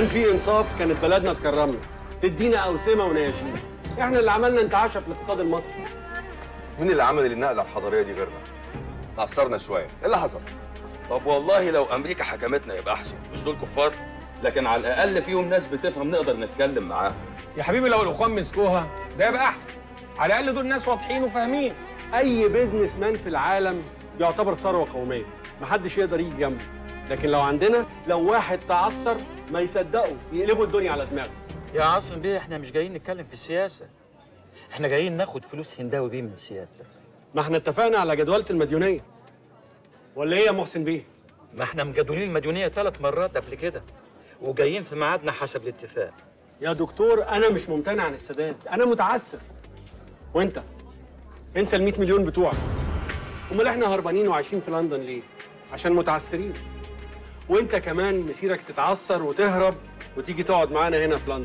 كان في انصاف كانت بلدنا تكرمنا تدينا اوسمه ونياشين احنا اللي عملنا انتعاشه في الاقتصاد المصري مين اللي عمل النقله الحضاريه دي غيرنا؟ تعثرنا شويه، ايه اللي حصل؟ طب والله لو امريكا حكمتنا يبقى احسن مش دول كفار لكن على الاقل فيهم ناس بتفهم نقدر نتكلم معاهم يا حبيبي لو الاخوان مسكوها ده يبقى احسن على الاقل دول ناس واضحين وفاهمين اي بيزنس مان في العالم يعتبر ثروه قوميه محدش يقدر يجي جنبه لكن لو عندنا لو واحد تعثر ما يصدقوا يقلبوا الدنيا على دماغه يا عاصم بيه احنا مش جايين نتكلم في السياسة احنا جايين ناخد فلوس هنداوي بيه من سيادتك ما احنا اتفقنا على جدولة المديونية ولا ايه يا محسن بيه؟ ما احنا مجدولين المديونية ثلاث مرات قبل كده وجايين في ميعادنا حسب الاتفاق يا دكتور انا مش ممتنع عن السداد انا متعسر وانت انسى ال 100 مليون بتوعك امال احنا هربانين وعايشين في لندن ليه عشان متعسرين وانت كمان مسيرك تتعثر وتهرب وتيجي تقعد معانا هنا في لندن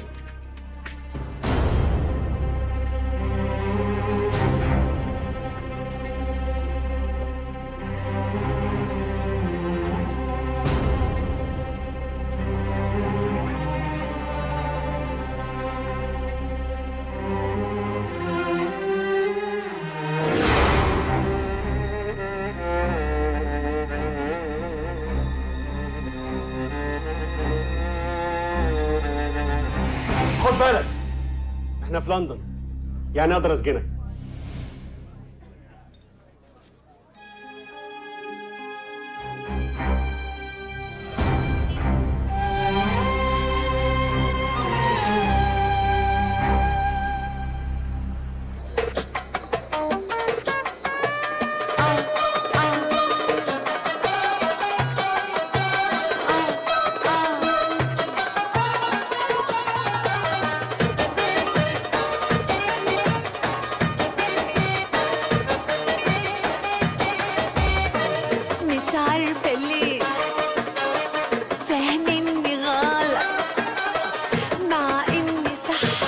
خد بالك احنا في لندن يعني اقدر اسجنك مش عارفة ليه فاهميني غلط مع اني صح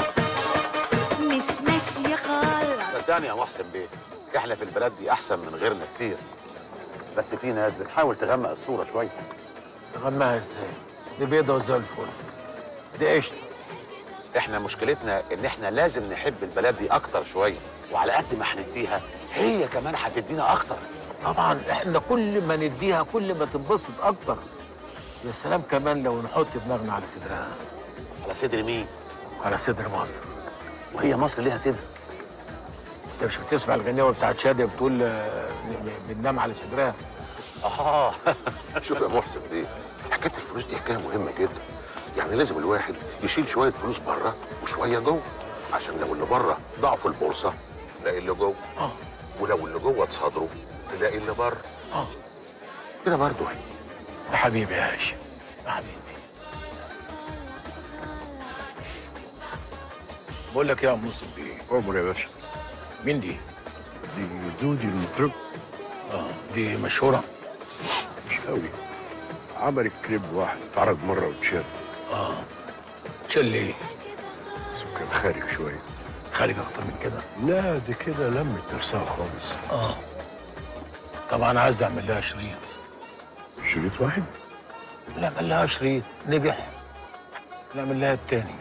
مش ماشية غلط صدقني يا محسن بيه احنا في البلد دي احسن من غيرنا كتير بس في ناس بتحاول تغمق الصوره شويه تغمها ازاي؟ دي بيضة وزي الفل دي قشطة احنا مشكلتنا ان احنا لازم نحب البلد دي اكتر شويه وعلى قد ما هنديها هي كمان هتدينا اكتر طبعا احنا كل ما نديها كل ما تنبسط اكتر يا سلام كمان لو نحط دماغنا على صدرها على صدر مين على صدر مصر وهي مصر ليها صدر انت مش بتسمع الغنيوه بتاعت شاديه بتقول آه، ن- ن- بننام على صدرها اه شوف يا محسن بيه حكايه الفلوس دي حكايه مهمه جدا يعني لازم الواحد يشيل شويه فلوس بره وشويه جوه عشان لو اللي بره ضاع في البورصه تلاقي اللي جوه اه ولو اللي جوه اتصادروا تلاقي اللي بره اه كده برضه يا حبيبي يا هاشم يا حبيبي بقول لك يا ام مصر بيه عمر يا باشا مين دي؟ دي دودي المطرب اه دي مشهوره مش قوي عملت كليب واحد اتعرض مره واتشال اه شل ايه؟ بس كان خارج شويه خارج اكتر من كده لا دي كده لمت نفسها خالص اه طبعا عايز اعمل لها شريط شريط واحد لا اعمل لها شريط نجح نعمل لها التاني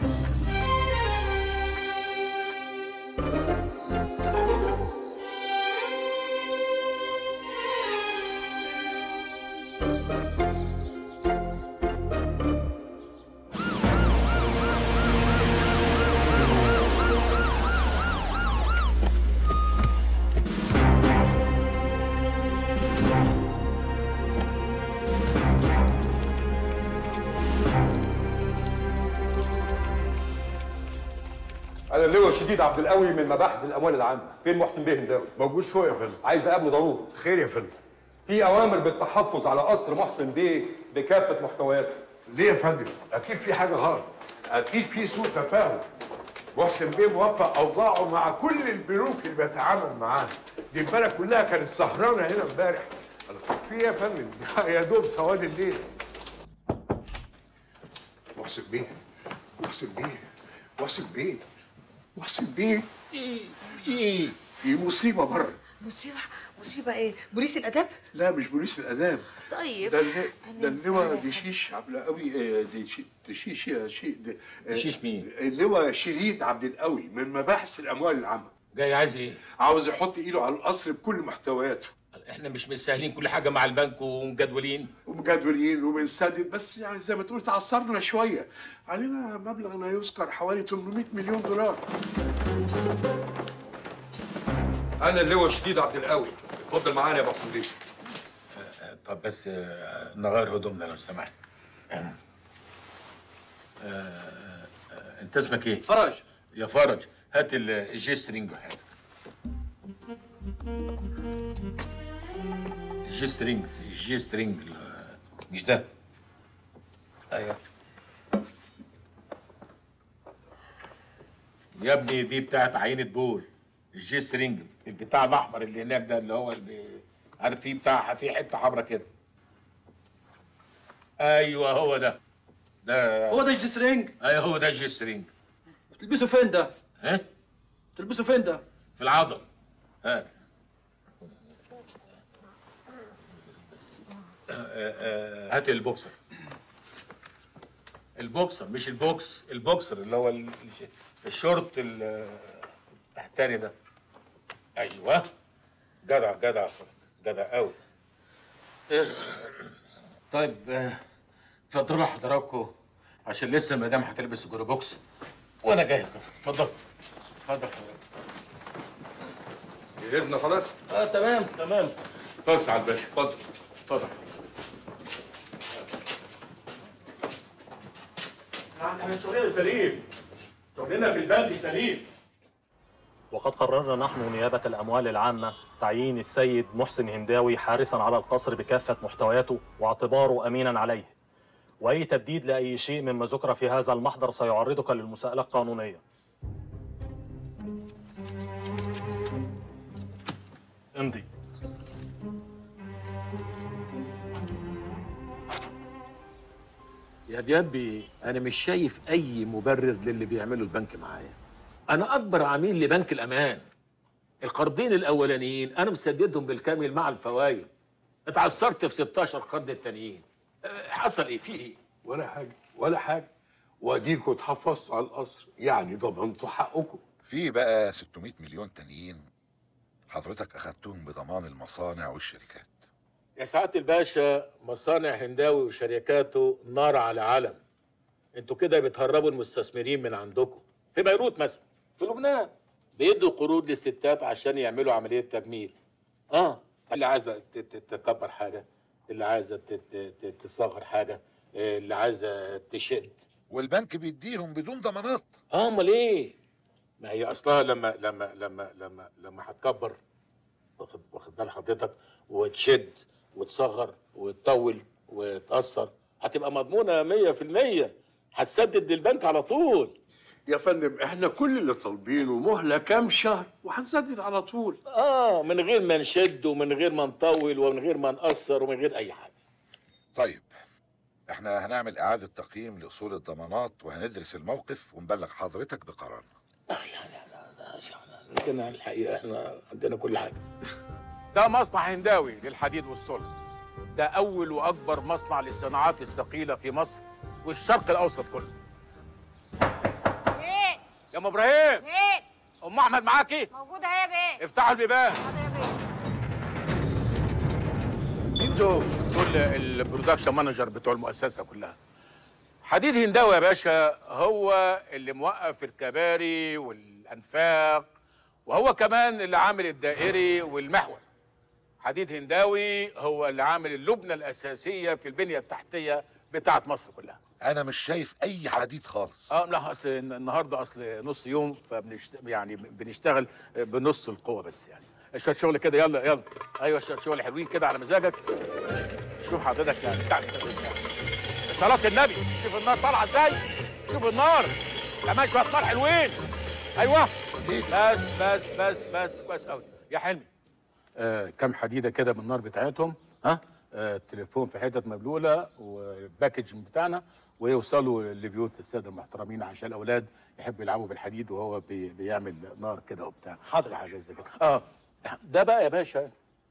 انا اللواء الشديد عبد القوي من مباحث الاموال العامه فين محسن بيه هنداوي موجود فوق يا فندم عايز اقابله ضروري خير يا فندم في اوامر بالتحفظ على قصر محسن بيه بكافه محتوياته ليه يا فندم اكيد في حاجه غلط اكيد في سوء تفاهم محسن بيه موفق اوضاعه مع كل البنوك اللي بيتعامل معاها دي البلد كلها كانت سهرانه هنا امبارح في إيه يا فندم ده يا دوب سواد الليل محسن بيه محسن بيه محسن بيه محسن بيه ايه ايه في مصيبه بره مصيبه مصيبه ايه بوليس الاداب لا مش بوليس الاداب طيب ده اللي أنا- ده اللواء أنا- دشيش عبد القوي آه، دشي- دشيش يا شيء ده- آه، دشيش مين؟ اللواء شريد عبد القوي من مباحث الاموال العامه جاي عايز ايه؟ عاوز يحط ايده على القصر بكل محتوياته احنا مش مسهلين كل حاجه مع البنك ومجدولين ومجدولين وبنسدد بس يعني زي ما تقول تعثرنا شويه علينا مبلغ لا يذكر حوالي 800 مليون دولار انا اللواء شديد عبد القوي اتفضل معانا يا ابو حسن بيه طب بس آه، نغير هدومنا لو سمحت آه، آه، انت اسمك ايه؟ فرج يا فرج هات ال- الجي سترينج وحياتك الجي سترينج الجي سترينج ال- مش ده ايوه يا ابني دي بتاعت عينة بول الجي سترينج البتاع الاحمر اللي هناك ده اللي هو اللي عارف فيه بتاع فيه حته حمراء كده ايوه هو ده ده هو ده الجسرينج ايوه هو ده الجي سترينج تلبسه فين ده؟ ها تلبسه فين ده؟ في العضل هات آه، آه، هات البوكسر البوكسر مش البوكس البوكسر اللي هو ال- الش- الشورت ال- التحتاني ده ايوه جدع جدع جدع قوي طيب آه، اتفضلوا حضراتكم عشان لسه المدام هتلبس الجوري بوكس وانا جاهز اتفضل اتفضل حضرتك جهزنا خلاص اه تمام تمام فص على الباشا اتفضل اتفضل احنا شغلنا سليم شغلنا في البلد سليم وقد قررنا نحن نيابة الأموال العامة تعيين السيد محسن هنداوي حارسا على القصر بكافة محتوياته واعتباره أمينا عليه وأي تبديد لأي شيء مما ذكر في هذا المحضر سيعرضك للمساءلة القانونية امضي يا ديابي انا مش شايف اي مبرر للي بيعمله البنك معايا انا اكبر عميل لبنك الامان القرضين الاولانيين انا مسددهم بالكامل مع الفوائد اتعثرت في 16 قرض التانيين أه، حصل ايه في ايه ولا حاجه ولا حاجه واديكوا اتحفظتوا على القصر يعني ضمنتوا حقكم في بقى 600 مليون تانيين حضرتك اخدتهم بضمان المصانع والشركات يا سعاده الباشا مصانع هنداوي وشركاته نار على علم انتوا كده بتهربوا المستثمرين من عندكم في بيروت مثلا في لبنان بيدوا قروض للستات عشان يعملوا عمليه تجميل اه اللي عايزه ت- ت- تكبر حاجه اللي عايزه ت- ت- ت- تصغر حاجه آه، اللي عايزه تشد والبنك بيديهم بدون ضمانات اه امال ايه ما هي اصلها لما لما لما لما لما هتكبر واخد واخد بال حضرتك وتشد وتصغر وتطول وتأثر هتبقى مضمونة 100% هتسدد للبنك على طول يا فندم احنا كل اللي طالبينه مهله كام شهر وهنسدد على طول اه من غير ما نشد ومن غير ما نطول ومن غير ما نقصر ومن غير اي حاجه طيب احنا هنعمل اعادة تقييم لاصول الضمانات وهندرس الموقف ونبلغ حضرتك بقرارنا لكن الحقيقه احنا عندنا كل حاجه ده مصنع هنداوي للحديد والصلب ده أول وأكبر مصنع للصناعات الثقيلة في مصر والشرق الأوسط كله ايه يا أم إبراهيم ايه أم أحمد معاكي موجودة اهي يا بيه افتحوا البيبان مين دول؟ دول البرودكشن مانجر بتوع المؤسسة كلها حديد هنداوي يا باشا هو اللي موقف الكباري والأنفاق وهو كمان اللي عامل الدائري والمحور حديد هنداوي هو اللي عامل اللبنة الأساسية في البنية التحتية بتاعت مصر كلها انا مش شايف اي حديد خالص اه لا اصل النهارده اصل نص يوم فبنشت... يعني بنشتغل بنص القوه بس يعني شويه شغل كده يلا يلا ايوه شويه شغل حلوين كده على مزاجك شوف حضرتك يعني بتاع صلاة النبي شوف النار طالعه ازاي شوف النار كمان شويه نار حلوين ايوه بس بس بس بس كويس قوي يا حلمي آه كم حديده كده من النار بتاعتهم ها آه تليفون في حتت مبلوله والباكج بتاعنا ويوصلوا لبيوت الساده المحترمين عشان الاولاد يحبوا يلعبوا بالحديد وهو بي بيعمل نار كده وبتاع حاضر حاجه زي كده اه ده بقى يا باشا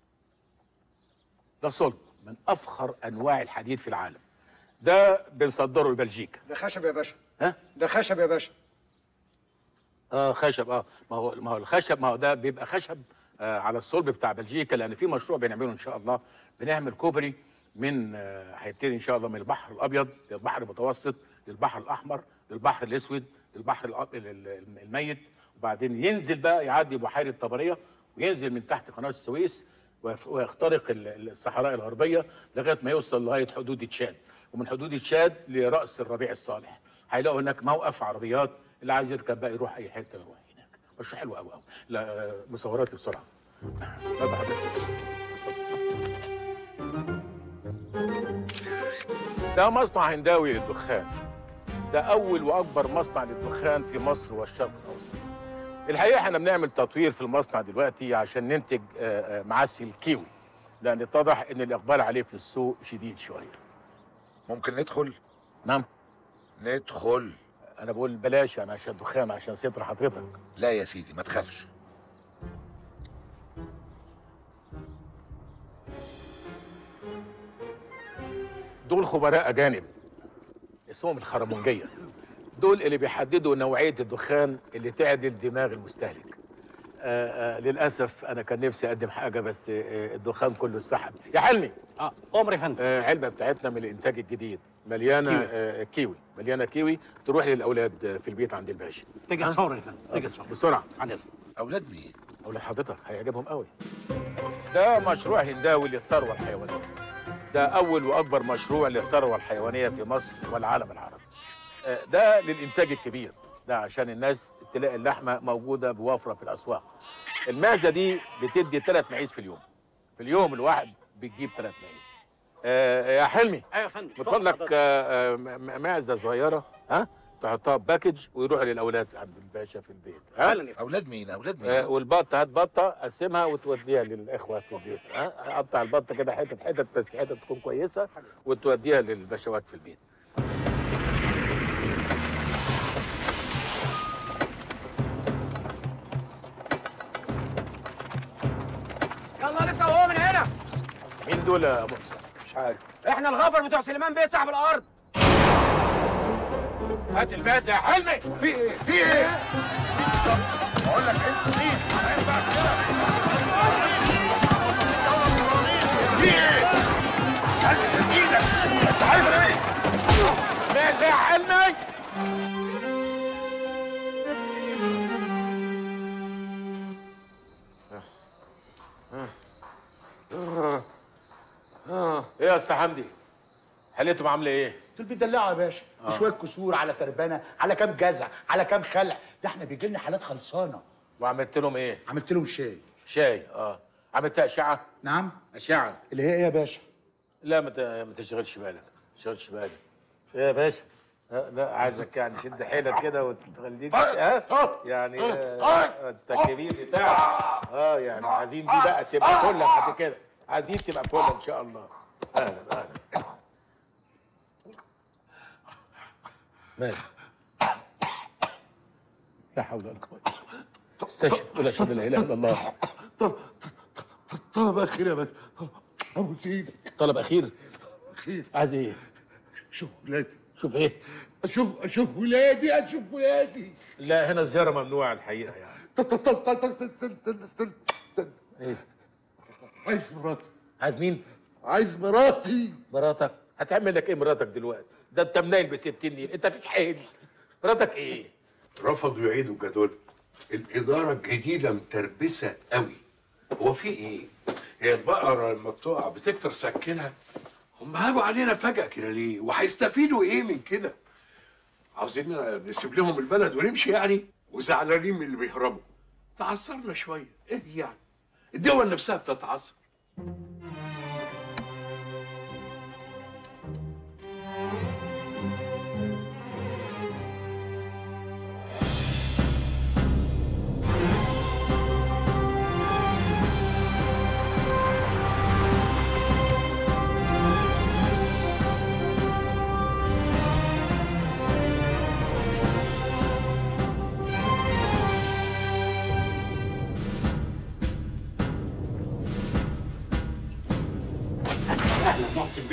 ده صلب من افخر انواع الحديد في العالم ده بنصدره لبلجيكا ده خشب يا باشا ها ده خشب يا باشا اه خشب اه ما هو ما هو الخشب ما هو ده بيبقى خشب آه على الصلب بتاع بلجيكا لان في مشروع بنعمله ان شاء الله بنعمل كوبري من آه، هيبتدي ان شاء الله من البحر الابيض للبحر المتوسط للبحر الاحمر للبحر الاسود للبحر الأ- ال- ال- الميت وبعدين ينزل بقى يعدي بحيره طبريه وينزل من تحت قناه السويس ويف- ويخترق ال- ال- الصحراء الغربيه لغايه ما يوصل لغايه حدود تشاد ومن حدود تشاد لراس الربيع الصالح هيلاقوا هناك موقف عربيات اللي عايز يركب بقى يروح اي حته يروح هناك مشروع حلو قوي قوي لا آه، مصورات بسرعه اتفضل حضرتك ده مصنع هنداوي للدخان ده اول واكبر مصنع للدخان في مصر والشرق الاوسط الحقيقه احنا بنعمل تطوير في المصنع دلوقتي عشان ننتج آه، آه، معسل كيوي لان اتضح ان الاقبال عليه في السوق شديد شويه ممكن ندخل نعم ندخل انا بقول بلاش انا عشان دخان عشان ستر حضرتك لا يا سيدي ما تخافش دول خبراء اجانب اسمهم الخرمونجيه دول اللي بيحددوا نوعيه الدخان اللي تعدل دماغ المستهلك آه آه للاسف انا كان نفسي اقدم حاجه بس آه الدخان كله اتسحب يا حلمي اه امر يا فندم آه علبه بتاعتنا من الانتاج الجديد مليانه كيوي. كيوي, آه كيوي. مليانه كيوي تروح للاولاد آه، في البيت عند الباشا تجهز ها؟ فورا يا فندم آه، تجهز فورا بسرعه عندنا اولاد مين اولاد حضرتك هيعجبهم قوي ده مشروع هنداوي للثروه الحيوانيه ده اول واكبر مشروع للثروه الحيوانيه في مصر والعالم العربي آه، ده للانتاج الكبير ده عشان الناس تلاقي اللحمه موجوده بوفره في الاسواق المعزه دي بتدي ثلاث معيز في اليوم في اليوم الواحد بتجيب ثلاث معيز آه يا حلمي ايوه يا فندم بتقول لك آه، آه، م- م- معزه صغيره ها تحطها في باكج ويروح للاولاد عند الباشا في البيت ها اولاد مين اولاد مين آه، والبطه هات بطه قسمها وتوديها للاخوه في البيت ها قطع البطه كده حتت حتت بس حتت تكون كويسه وتوديها للبشوات في البيت يلا انت وهو من هنا مين دول يا ابو حسين؟ مش عارف احنا الغفر بتوع سليمان بيه صاحب الارض هات الماس يا حلمي في ايه في ايه بقول لك انت مين في ايه كلم ايدك انت عايز ايه ماس يا حلمي ايه يا استاذ حمدي حليتهم عامله ايه دول بيدلعوا يا باشا آه. شويه كسور على تربانه على كام جزع على كام خلع ده احنا بيجي لنا حالات خلصانه وعملت لهم ايه عملت لهم شاي شاي اه عملت اشعه نعم اشعه اللي هي ايه يا باشا لا ما ت- ما تشغلش بالك ما تشغلش بالك ايه يا باشا لا, لا عايزك يعني شد حيلك كده وتخليك ها يعني آه، التكريم بتاعك اه يعني عايزين دي بقى تبقى كلك بعد كده عايزين تبقى كلك ان شاء الله اهلا اهلا ماشي لا حول ولا قوه استشهد ولا اشهد لا اله الا الله طلب اخير يا باشا طلب ابوس ايدك طلب اخير اخير عايز ايه شوف ولادي شوف ايه اشوف اشوف ولادي اشوف ولادي لا هنا الزياره ممنوعه الحقيقه يعني طب طب طب طب طب استنى استنى استنى استنى ايه عايز مراتي عايز مين عايز مراتي مراتك هتعمل لك ايه مراتك دلوقتي ده انت منايل ب 60 نيل انت فيك حيل مراتك ايه رفضوا يعيدوا الجدول الإدارة الجديدة متربسة قوي هو في إيه؟ هي البقرة لما بتقع بتكتر سكنها هم هاجوا علينا فجأة كده ليه؟ وهيستفيدوا إيه من كده؟ عاوزين نسيب لهم البلد ونمشي يعني؟ وزعلانين من اللي بيهربوا تعثرنا شوية إيه يعني؟ الدول نفسها بتتعثر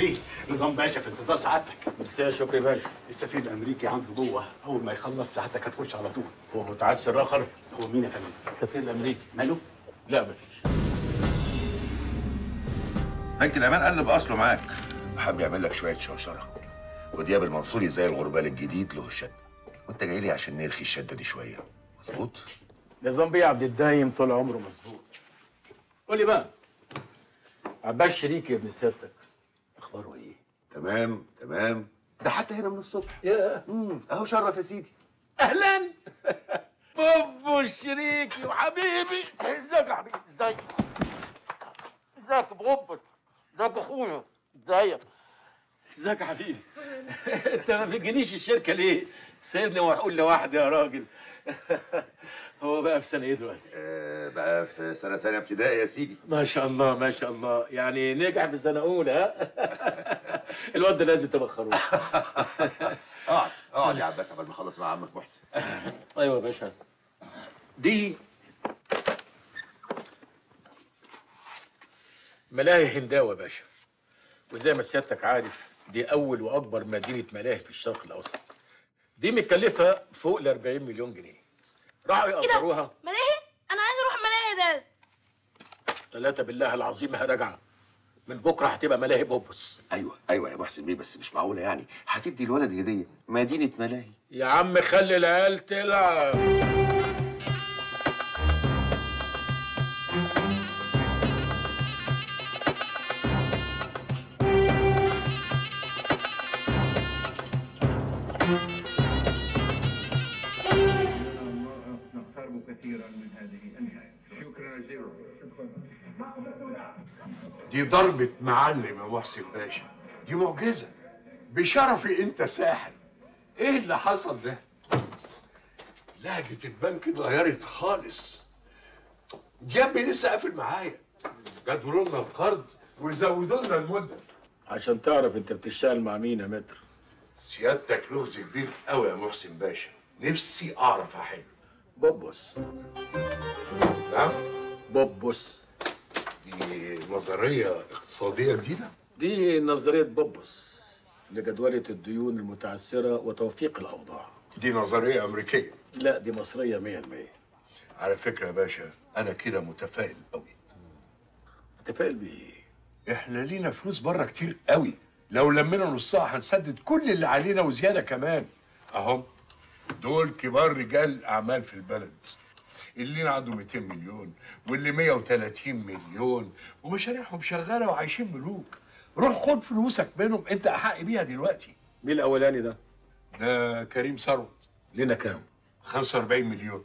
بيه نظام باشا في انتظار سعادتك مساء شكري باشا السفير الامريكي عنده جوه اول ما يخلص سعادتك هتخش على طول هو متعسر اخر هو مين يا فندم السفير الامريكي ماله لا مفيش بنك الامان قلب اصله معاك وحب يعمل لك شويه شوشره ودياب المنصوري زي الغربال الجديد له الشده وانت جاي لي عشان نرخي الشده دي شويه مظبوط نظام بيه عبد الدايم طول عمره مظبوط قول لي بقى عباس شريك يا ابن سيادتك اخباره ايه؟ تمام تمام ده حتى هنا من الصبح يا اهو شرف يا سيدي اهلا بوبو شريكي وحبيبي ازيك يا حبيبي ازيك ازيك يا بوبو ازيك يا اخويا ازيك ازيك يا حبيبي انت ما بتجينيش الشركه ليه؟ سيبني وهقول لوحدي يا راجل هو بقى في سنه ايه دلوقتي؟ آه بقى في سنه ثانيه ابتدائي يا سيدي ما شاء الله ما شاء الله يعني نجح في سنه اولى ها الواد ده لازم تبخروه اقعد اقعد يا عباس قبل ما اخلص مع عمك محسن ايوه يا باشا دي ملاهي هنداوة يا باشا وزي ما سيادتك عارف دي أول وأكبر مدينة ملاهي في الشرق الأوسط دي مكلفة فوق ال 40 مليون جنيه راحوا يقدروها ملاهي انا عايز اروح ملاهي ده ثلاثة بالله العظيم راجعة من بكرة هتبقى ملاهي بوبس ايوه ايوه يا محسن بيه بس مش معقوله يعني هتدي الولد هديه مدينه ملاهي يا عم خلي العيال تلعب نقترب كثيرا من هذه النهاية شكرا جزيلا دي ضربة معلم يا محسن باشا دي معجزة بشرفي انت ساحر ايه اللي حصل ده؟ لهجة البنك اتغيرت خالص ديابي لسه قافل معايا جدولوا لنا القرض وزودوا لنا المدة عشان تعرف انت بتشتغل مع مين يا متر سيادتك لغز كبير قوي يا محسن باشا نفسي اعرف احل بوبوس نعم بوبوس دي نظرية اقتصادية جديدة دي نظرية بوبوس لجدولة الديون المتعثرة وتوفيق الأوضاع دي نظرية أمريكية لا دي مصرية مية المية على فكرة يا باشا أنا كده متفائل قوي متفائل بإيه؟ إحنا لينا فلوس بره كتير قوي لو لمينا نصها هنسدد كل اللي علينا وزيادة كمان أهم دول كبار رجال أعمال في البلد اللي عنده 200 مليون واللي 130 مليون ومشاريعهم شغالة وعايشين ملوك روح خد فلوسك منهم أنت أحق بيها دلوقتي مين الأولاني ده؟ ده كريم ثروت لينا كام؟ 45 مليون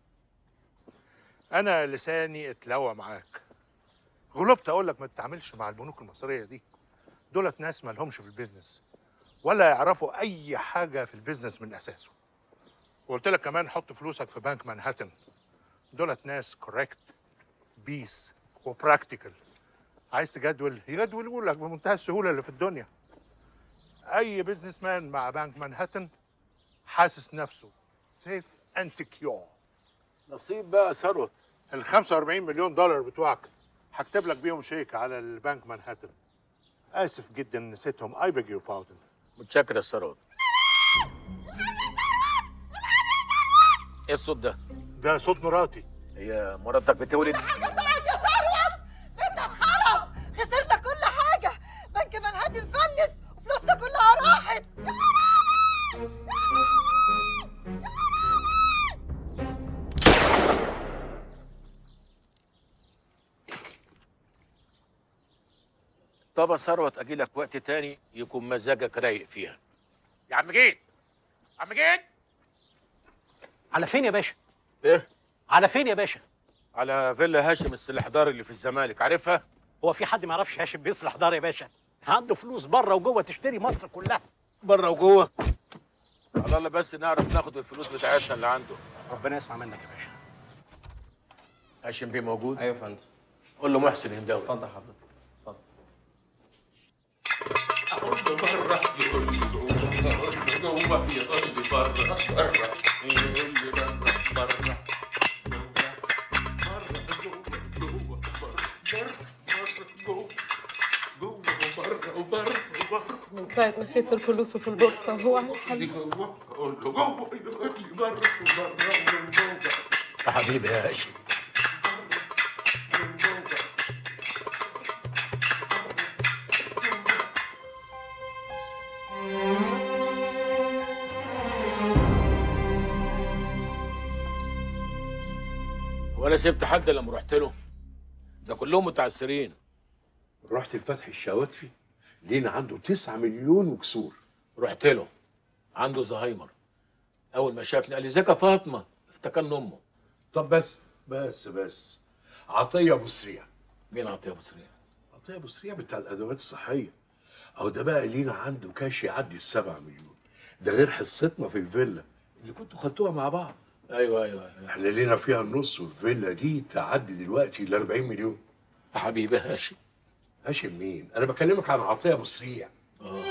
انا لساني اتلوى معاك غلبت اقول لك ما تتعاملش مع البنوك المصريه دي دولت ناس ما لهمش في البيزنس ولا يعرفوا اي حاجه في البيزنس من اساسه وقلت لك كمان حط فلوسك في بنك مانهاتن دولت ناس كوريكت بيس وبراكتيكال عايز تجدول يجدولوا لك بمنتهى السهوله اللي في الدنيا اي بيزنس مان مع بنك مانهاتن حاسس نفسه سيف اند سكيور نصيب بقى ثروت ال 45 مليون دولار بتوعك هكتب لك بيهم شيك على البنك مانهاتن اسف جدا نسيتهم اي بيج يو باودن متشكر يا ثروت ايه الصوت ده؟ ده صوت مراتي هي مراتك بتولد طلعت يا ثروت بيتنا اتخرب خسرنا كل حاجه بنك منهاتن فلس وفلوسنا كلها راحت طب يا ثروت اجي لك وقت تاني يكون مزاجك رايق فيها يا عم جيد عم جيد على فين يا باشا؟ ايه؟ على فين يا باشا؟ على فيلا هاشم السلحدار اللي في الزمالك عارفها؟ هو في حد ما يعرفش هاشم بيصلح دار يا باشا؟ عنده فلوس بره وجوه تشتري مصر كلها بره وجوه على الله بس نعرف ناخد الفلوس بتاعتنا اللي عنده ربنا يسمع منك يا باشا هاشم بيه موجود؟ ايوه يا فندم قول له محسن هنداوي اتفضل حضرتك اتفضل اقول له بره يقول لي جوه اقول له جوه يقول لي بره بره يقول لي بره بره جوه جوه بره جوه بره جوه جوه وبره وبره ساعة ما خسر فلوسه في البورصة هو على الحل يا حبيبي يا هاشم وانا سبت حد لما رحت له ده كلهم متعسرين رحت لفتحي الشواتفي لينا عنده 9 مليون وكسور رحت له عنده زهايمر اول ما شافني قال لي ازيك يا فاطمه افتكرني امه طب بس بس بس عطيه ابو سريع مين عطيه ابو سريع عطيه ابو سريع بتاع الادوات الصحيه اهو ده بقى لينا عنده كاش يعدي السبعة مليون ده غير حصتنا في الفيلا اللي كنتوا خدتوها مع بعض ايوه ايوه احنا لينا فيها النص والفيلا دي تعدي دلوقتي ل 40 مليون يا حبيبي هاشم هاشم مين؟ انا بكلمك عن عطيه ابو سريع اه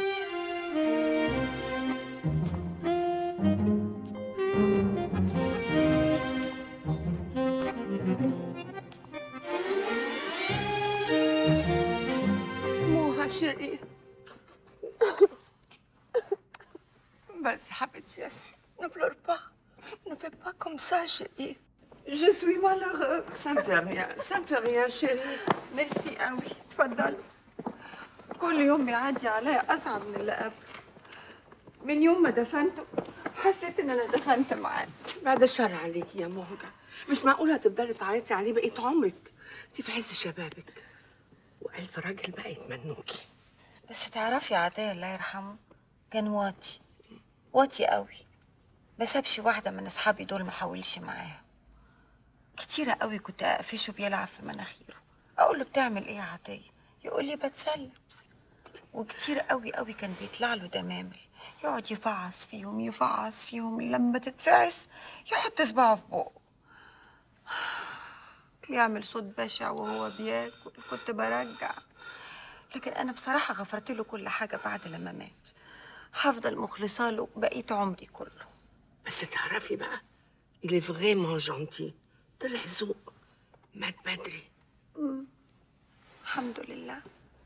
Mon chérie. Vas-y, حبيبتي ياسر. Ne pleure pas. Ne fais pas comme ça, chérie. Je suis malheureuse. Ça me fait rien. Ça me fait rien, chérie. ميرسي قوي. اتفضلي. كل يوم بيعدي عليا أصعب من اللي قبل. من يوم ما دفنته حسيت إن أنا دفنت معاه. بعد الشر عليكي يا مهجة مش معقولة هتفضلي تعيطي عليه بقية عمرك انت في عز شبابك وألف راجل بقى يتمنوكي بس تعرفي عطية الله يرحمه كان واطي واطي قوي ما سابش واحدة من أصحابي دول ما حاولش معاها كتيرة قوي كنت أقفشه بيلعب في مناخيره أقول له بتعمل إيه يا عطية يقول لي بتسلى وكتير قوي قوي كان بيطلع له دمامل يقعد يفعص فيهم يفعص فيهم لما تتفعس يحط صباعه في بقه بيعمل صوت بشع وهو بياكل كنت برجع لكن انا بصراحه غفرت له كل حاجه بعد لما مات هفضل مخلصه له بقيه عمري كله بس تعرفي بقى il est vraiment gentil طلع ذوق مات بدري مم. الحمد لله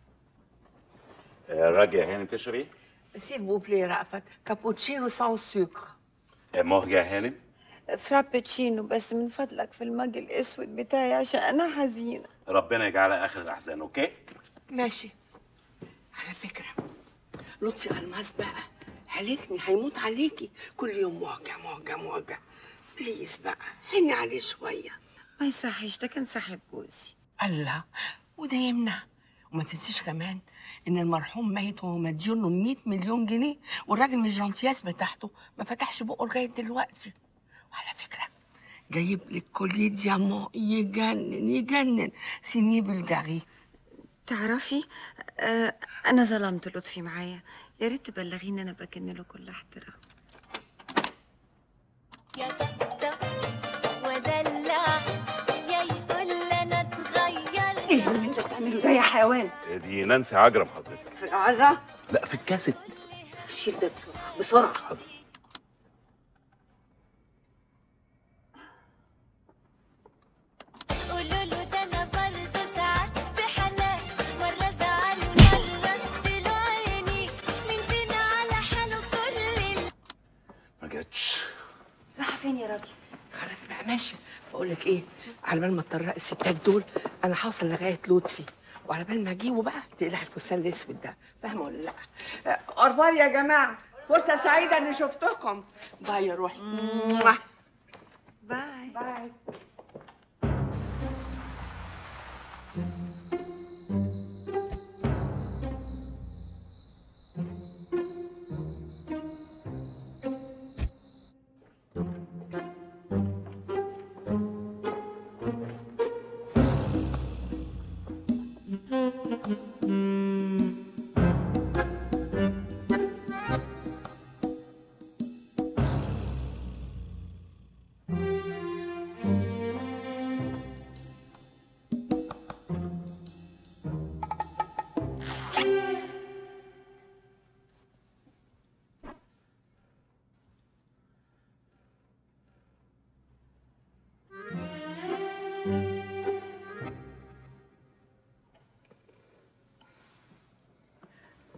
راجع هانم تشربي؟ s'il vous plaît رأفت كابوتشينو سان سكر مهجة هانم؟ فرابتشينو بس من فضلك في المج الاسود بتاعي عشان انا حزينه ربنا يجعلها اخر الاحزان اوكي؟ ماشي على فكرة لطفي ألماس بقى هلكني هيموت عليكي كل يوم موجع موجع موجع بليز بقى حني عليه شوية ما يصحش ده كان صاحب جوزي الله وده يمنع وما تنسيش كمان ان المرحوم ميت وهو مديون له 100 مليون جنيه والراجل من الجنطياس بتاعته ما فتحش بقه لغايه دلوقتي وعلى فكره جايب لك كوليه ديامون يجنن يجنن سينيه بلجاري تعرفي آه انا ظلمت لطفي معايا يا ريت تبلغيني انا بكن له كل احترام يا طبطب ودلع يا يقول انا اتغير ايه اللي انت بتعمله ده يا حيوان دي نانسي عجرم حضرتك في العزا لا في الكاسيت شيل ده بسرعه بسرعه قولوا له ده انا برضه ساعات بحالات مره زعل مره اديله عيني مين فينا على حاله كل ال- ما جاتش راح فين يا راجل خلاص بقى ماشي بقول لك ايه على بال ما تطرق الستات دول انا هوصل لغايه لطفي وعلى بال ما اجيبه بقى تقلع الفستان الاسود ده فاهمه ولا لا أربار يا جماعه فرصه سعيده اني شفتكم باي يا روحي باي باي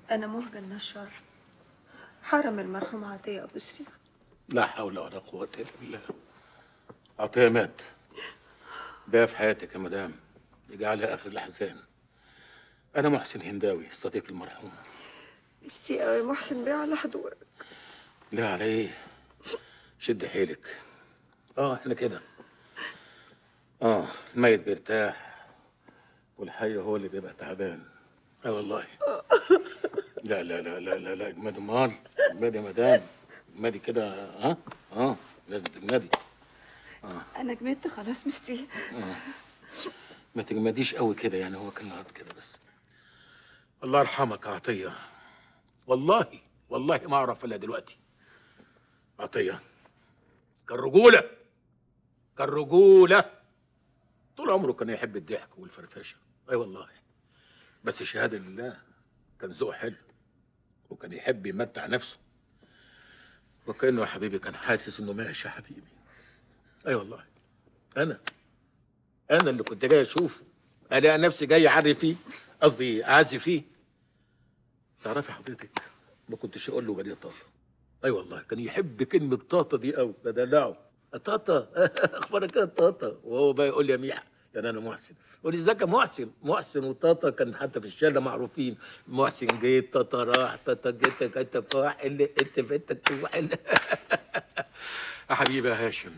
أنا مهجة النشار حرم المرحوم عطية أبو سريف لا حول ولا قوة إلا بالله عطية مات بقى في حياتك يا مدام اجعلها آخر الأحزان أنا محسن هنداوي صديق المرحوم ميرسي أوي محسن بيه على حضورك لا على إيه شد حيلك آه إحنا كده آه الميت بيرتاح والحي هو اللي بيبقى تعبان آه والله لا لا لا لا لا لا اجمدي امال اجمدي يا مدام اجمدي كده ها اه لازم تجمدي أنا جمدت خلاص ميرسي آه. ما تجمديش قوي كده يعني هو كان قعد كده بس الله يرحمك يا عطيه والله والله ما اعرف الا دلوقتي عطيه كان رجوله كان رجوله طول عمره كان يحب الضحك والفرفشه اي والله بس شهاده لله كان ذوقه حلو وكان يحب يمتع نفسه وكانه يا حبيبي كان حاسس انه ماشي يا حبيبي اي والله انا انا اللي كنت جاي اشوفه الاقي نفسي جاي اعري فيه قصدي اعزي فيه تعرفي حضرتك ما كنتش اقول له بني طاطا اي والله كان يحب كلمه طاطا دي قوي بدلعه طاطا اخبارك ايه يا طاطا وهو بقى يقول لي يا ميحة ده انا محسن يقول لي ازيك يا محسن محسن وطاطا كان حتى في الشارع معروفين محسن جيت طاطا راح طاطا جيت انت فاحل انت بنتك توحل يا حبيبي يا هاشم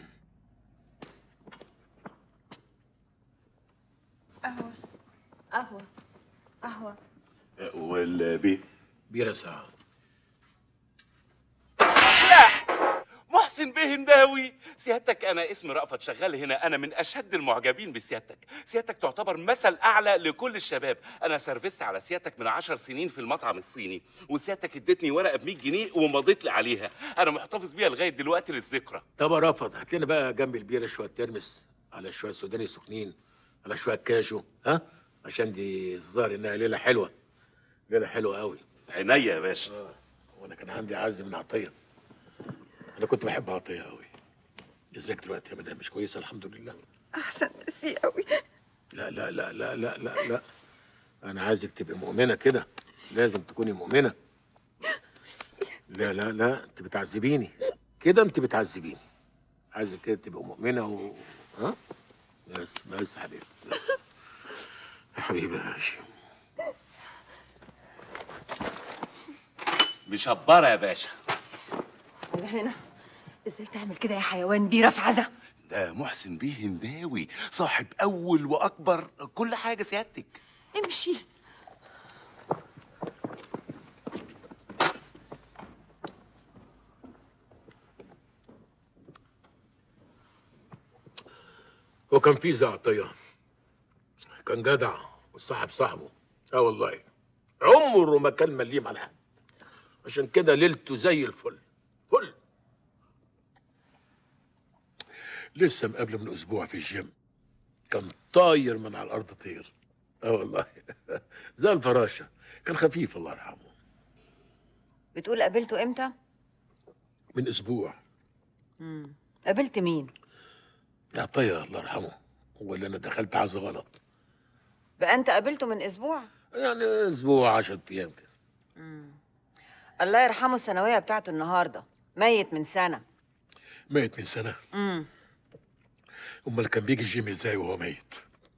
قهوة قهوة قهوة والبي بيرة ساعة محسن بيه هنداوي سيادتك انا اسمي رأفت شغال هنا انا من اشد المعجبين بسيادتك سيادتك تعتبر مثل اعلى لكل الشباب انا سرفست على سيادتك من عشر سنين في المطعم الصيني وسيادتك ادتني ورقه ب 100 جنيه ومضيت لي عليها انا محتفظ بيها لغايه دلوقتي للذكرى طب يا رافض هات لنا بقى جنب البيرة شوية ترمس على شوية سوداني سخنين على شوية كاجو ها عشان دي الظاهر انها ليلة حلوة ليلة حلوة قوي عينيا يا باشا آه. وانا كان عندي عز من عطية انا كنت بحب عطية قوي ازيك دلوقتي يا مدام مش كويسة الحمد لله أحسن ميرسي أوي لا لا لا لا لا لا لا انا عايزك تبقي مؤمنة كده لازم تكوني مؤمنة لا لا لا انت بتعذبيني كده انت بتعذبيني عايزك كده تبقى مؤمنة و ها بس بس يا حبيبي بس. يا حبيبي يا هاشم مشبره يا باشا انا هنا ازاي تعمل كده يا حيوان بيرة في عزا ده محسن بيه هنداوي صاحب اول واكبر كل حاجه سيادتك امشي هو كان في زي عطية كان جدع وصاحب صاحبه اه والله عمره ما كان مليم على حد عشان كده ليلته زي الفل فل لسه مقابله من اسبوع في الجيم كان طاير من على الارض طير اه والله زي الفراشه كان خفيف الله يرحمه بتقول قابلته امتى؟ من اسبوع مم. قابلت مين؟ عطية الله يرحمه هو اللي انا دخلت عزا غلط بقى انت قابلته من اسبوع؟ يعني اسبوع 10 ايام كده الله يرحمه الثانوية بتاعته النهاردة ميت من سنة ميت من سنه امم امال كان بيجي الجيم ازاي وهو ميت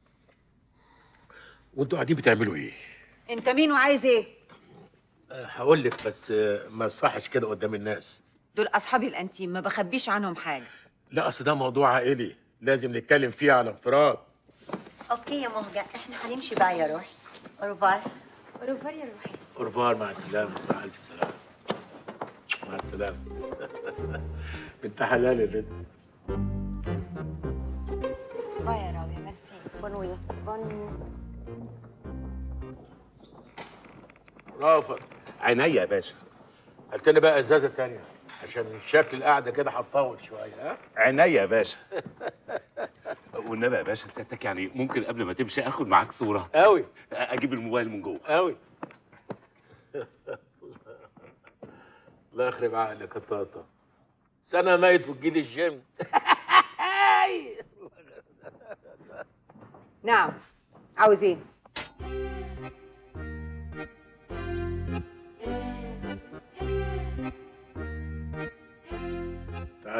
وانتوا قاعدين بتعملوا ايه انت مين وعايز ايه؟ أه، هقول لك بس أه، ما صحش كده قدام الناس دول اصحابي الانتيم ما بخبيش عنهم حاجة لا اصل ده موضوع عائلي لازم نتكلم فيه على انفراد اوكي يا مهجة احنا هنمشي بقى يا روحي اوروفار اوروفار يا روحي اورفار مع السلامه مع الف سلامه مع السلامه بنت حلال يا بنت باي يا راوية ميرسي بونوي بونوي رافض عينيا يا باشا هات لنا بقى ازازه تانية عشان شكل القعده كده هتطول شويه ها عينيا يا باشا والنبي يا باشا سيادتك يعني ممكن قبل ما تمشي اخد معاك صوره قوي اجيب الموبايل من جوه قوي الله يخرب عقلك يا طاطا سنه ميت وتجيلي الجيم نعم عاوز ايه؟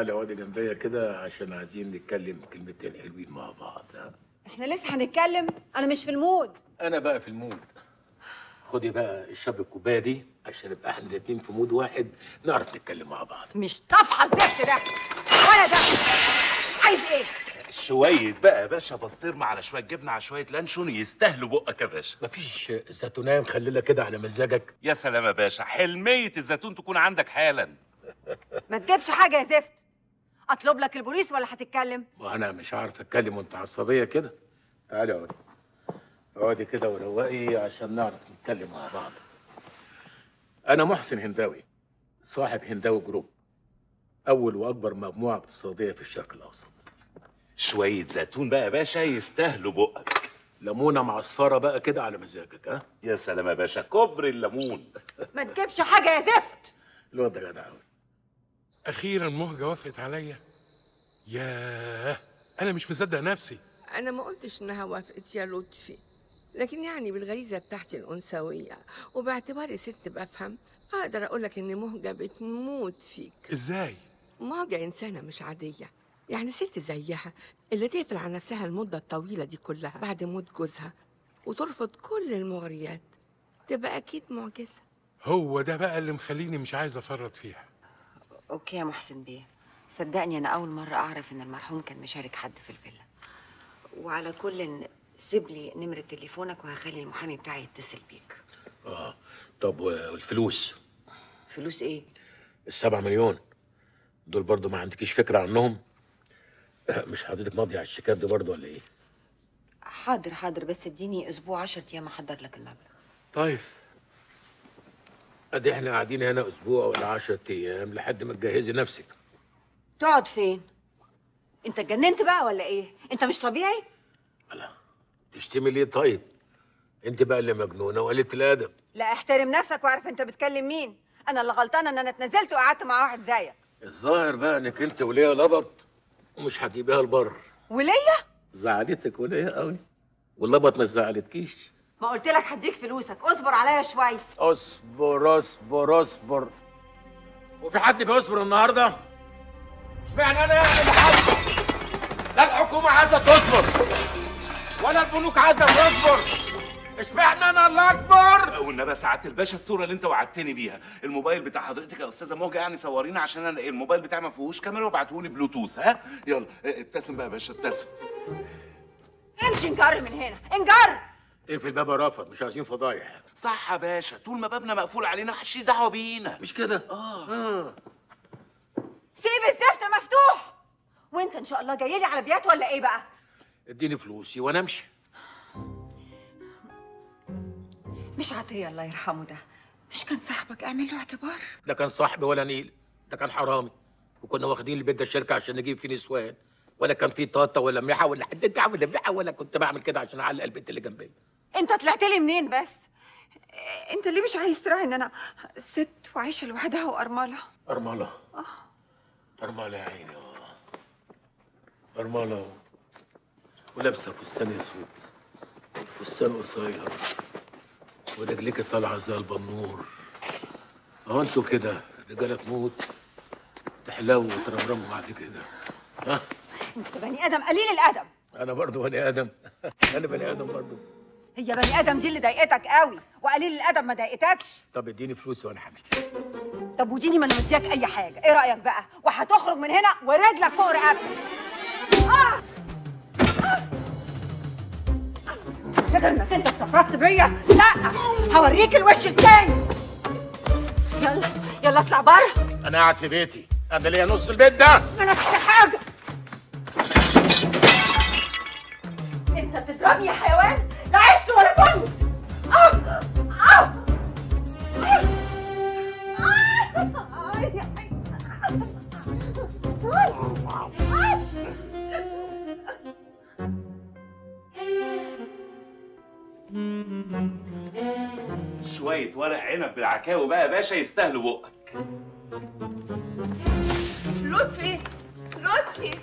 تعالى اقعدي جنبيا كده عشان عايزين نتكلم كلمتين حلوين مع بعض ها احنا لسه هنتكلم انا مش في المود انا بقى في المود خدي بقى الشاب الكوبايه دي عشان نبقى احنا الاتنين في مود واحد نعرف نتكلم مع بعض مش طافحه الزفت ده ولا ده عايز ايه شوية بقى يا باشا بسطرمة على شوية جبنة على شوية لانشون يستاهلوا بقك يا باشا مفيش زيتونية مخللة كده على مزاجك يا سلام يا باشا حلمية الزيتون تكون عندك حالا ما تجيبش حاجه يا زفت اطلب لك البوليس ولا هتتكلم وانا مش عارف اتكلم وانت عصبيه كده تعالي اقعدي اقعدي كده وروقي عشان نعرف نتكلم مع بعض انا محسن هنداوي صاحب هنداوي جروب اول واكبر مجموعه اقتصاديه في الشرق الاوسط شوية زيتون بقى يا باشا يستاهلوا بقك ليمونه معصفره بقى كده على مزاجك ها يا سلام يا باشا كبر الليمون ما تجيبش حاجه يا زفت الواد ده جدع قوي اخيرا مهجه وافقت عليا ياه انا مش مصدق نفسي أنا ما قلتش إنها وافقت يا لطفي لكن يعني بالغريزة بتاعتي الأنثوية وباعتباري ست بفهم أقدر أقولك إن مهجة بتموت فيك ازاي مهجة إنسانة مش عادية يعني ست زيها اللي تقفل على نفسها المدة الطويلة دي كلها بعد موت جوزها وترفض كل المغريات تبقى أكيد معجزة هو ده بقى اللي مخليني مش عايز افرط فيها اوكي يا محسن بيه صدقني انا اول مره اعرف ان المرحوم كان مشارك حد في الفيلا وعلى كل سيب لي نمره تليفونك وهخلي المحامي بتاعي يتصل بيك اه طب والفلوس فلوس ايه السبعة مليون دول برضو ما عندكيش فكرة عنهم آه، مش حضرتك ماضي على الشيكات دي برضو ولا ايه حاضر حاضر بس اديني اسبوع 10 ايام احضر لك المبلغ طيب ادي احنا قاعدين هنا اسبوع ولا 10 ايام لحد ما تجهزي نفسك تقعد فين انت اتجننت بقى ولا ايه انت مش طبيعي تشتمي ليه طيب انت بقى اللي مجنونه وقلة الادب لا احترم نفسك واعرف انت بتكلم مين انا اللي غلطانه ان انا اتنزلت وقعدت مع واحد زيك الظاهر بقى انك انت وليا لبط ومش هتجيبيها البر وليا زعلتك وليا قوي واللبط ما زعلتكيش ما قلت لك هديك فلوسك اصبر عليا شويه اصبر اصبر اصبر وفي حد بيصبر النهارده اشمعنى انا يعني اللي حاصل لا الحكومه عايزه تصبر ولا البنوك عايزه تصبر اشمعنى انا اللي اصبر والنبي سعادة الباشا الصورة اللي انت وعدتني بيها الموبايل بتاع حضرتك يا استاذة موجة يعني صورينا عشان انا الموبايل بتاعي ما فيهوش كاميرا وابعتهولي بلوتوث ها يلا اه، ابتسم بقى يا باشا ابتسم امشي انجر من هنا انجر اقفل الباب يا رافض مش عايزين فضايح صح يا باشا طول ما بابنا مقفول علينا محدش ليه دعوة بينا مش كده اه اه سيب الزفت مفتوح وانت ان شاء الله جاي لي على بيات ولا ايه بقى اديني فلوسي وانا امشي مش عطيه الله يرحمه ده مش كان صاحبك اعمل له اعتبار ده كان صاحبي ولا نيل ده كان حرامي وكنا واخدين البيت ده الشركه عشان نجيب فيه نسوان ولا كان فيه طاطا ولا مليحه ولا حد ولا مليحه ولا كنت بعمل كده عشان اعلق البنت اللي جنبي انت طلعت لي منين بس انت ليه مش عايز تراعي ان انا ست وعايشه لوحدها وارمله أرملة أرملة يا عيني آه. أرملة ولابسة فستان أسود فستان قصير ورجليك طالعة زي البنور أهو أنتوا كده رجالة تموت تحلو وترمرموا بعد كده ها انت بني ادم قليل الادب أنا برضو بني آدم أنا بني آدم برضو هي بني ادم دي اللي ضايقتك قوي وقليل الادب ما ضايقتكش طب اديني فلوس وأنا همشي طب وديني ما انا مدياك اي حاجه ايه رايك بقى وهتخرج من هنا ورجلك فوق رقبتك آه! آه! فاكر انك انت استفردت بيا لا هوريك الوش التاني يلا يلا اطلع بره أنا قاعد في بيتي أنا ليا نص البيت ده انا في حاجه انت بتضربني يا حيوان لا عشت ولا كنت آه! آه! شوية ورق عنب بالعكاوي بقى يا باشا يستاهلوا بقك لطفي لطفي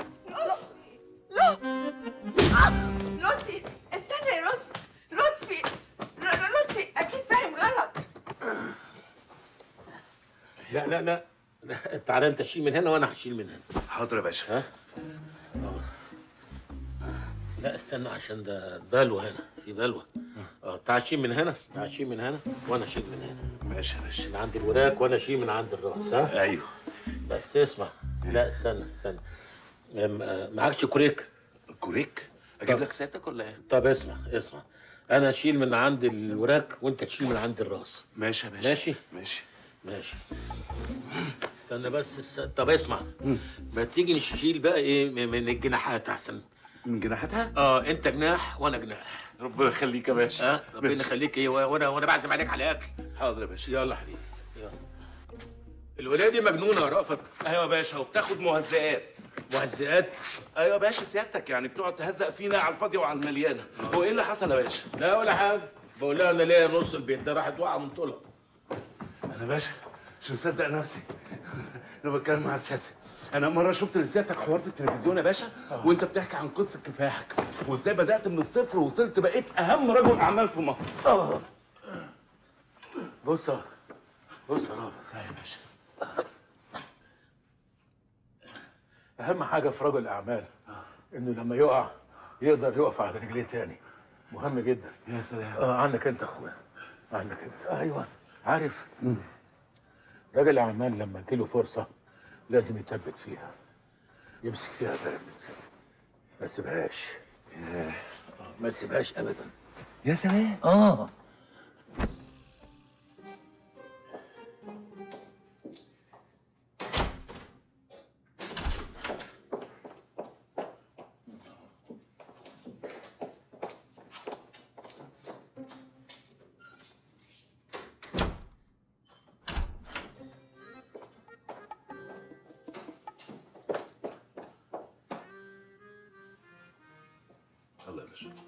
لطفي آه، لطفي استنى يا لطفي لطفي ل- ل- لطفي اكيد فاهم غلط لا لا لا تعالى انت شيل من هنا وانا هشيل من هنا حاضر يا باشا ها آه. لا استنى عشان ده بلوى هنا في بلوى اه تعال شيل من هنا تعال شيل من هنا وانا اشيل من هنا ماشي يا باشا من عند الوراك وانا اشيل من عند الراس ها ايوه بس اسمع لا استنى استنى أم- آه، معكش كوريك كوريك اجيب لك سيادتك ولا ايه طب اسمع اسمع انا اشيل من عند الوراك وانت تشيل من عند الراس ماشي يا باشا ماشي ماشي ماشي استنى بس استنى. طب اسمع ما تيجي نشيل بقى ايه م- من الجناحات احسن من جناحاتها اه انت جناح وانا جناح ربنا يخليك يا باشا اه ربنا ماشي. يخليك ايه وانا وانا بعزم عليك على اكل حاضر يا باشا يلا يا حبيبي يلا الولايه دي مجنونه يا رأفت ايوه يا باشا وبتاخد مهزئات مهزئات ايوه يا باشا سيادتك يعني بتقعد تهزق فينا على الفاضيه وعلى المليانه هو ايه اللي حصل يا باشا لا ولا حاجه بقول لها انا ليا نص البيت ده راحت واقعه من طولها انا باشا مش مصدق نفسي انا بتكلم مع سيادتك انا مره شفت لسيادتك حوار في التلفزيون يا باشا وانت بتحكي عن قصه كفاحك وازاي بدات من الصفر ووصلت بقيت اهم رجل اعمال في مصر اه بص بص يا رافت يا باشا اهم حاجه في رجل الاعمال انه لما يقع يقدر يقف على رجليه تاني مهم جدا يا سلام اه عنك انت يا اخويا عنك انت ايوه عارف راجل الاعمال لما تجيله فرصه لازم يثبت فيها يمسك فيها جامد ما يسيبهاش آه، ما يسيبهاش ابدا يا سلام اه يلا يا باشا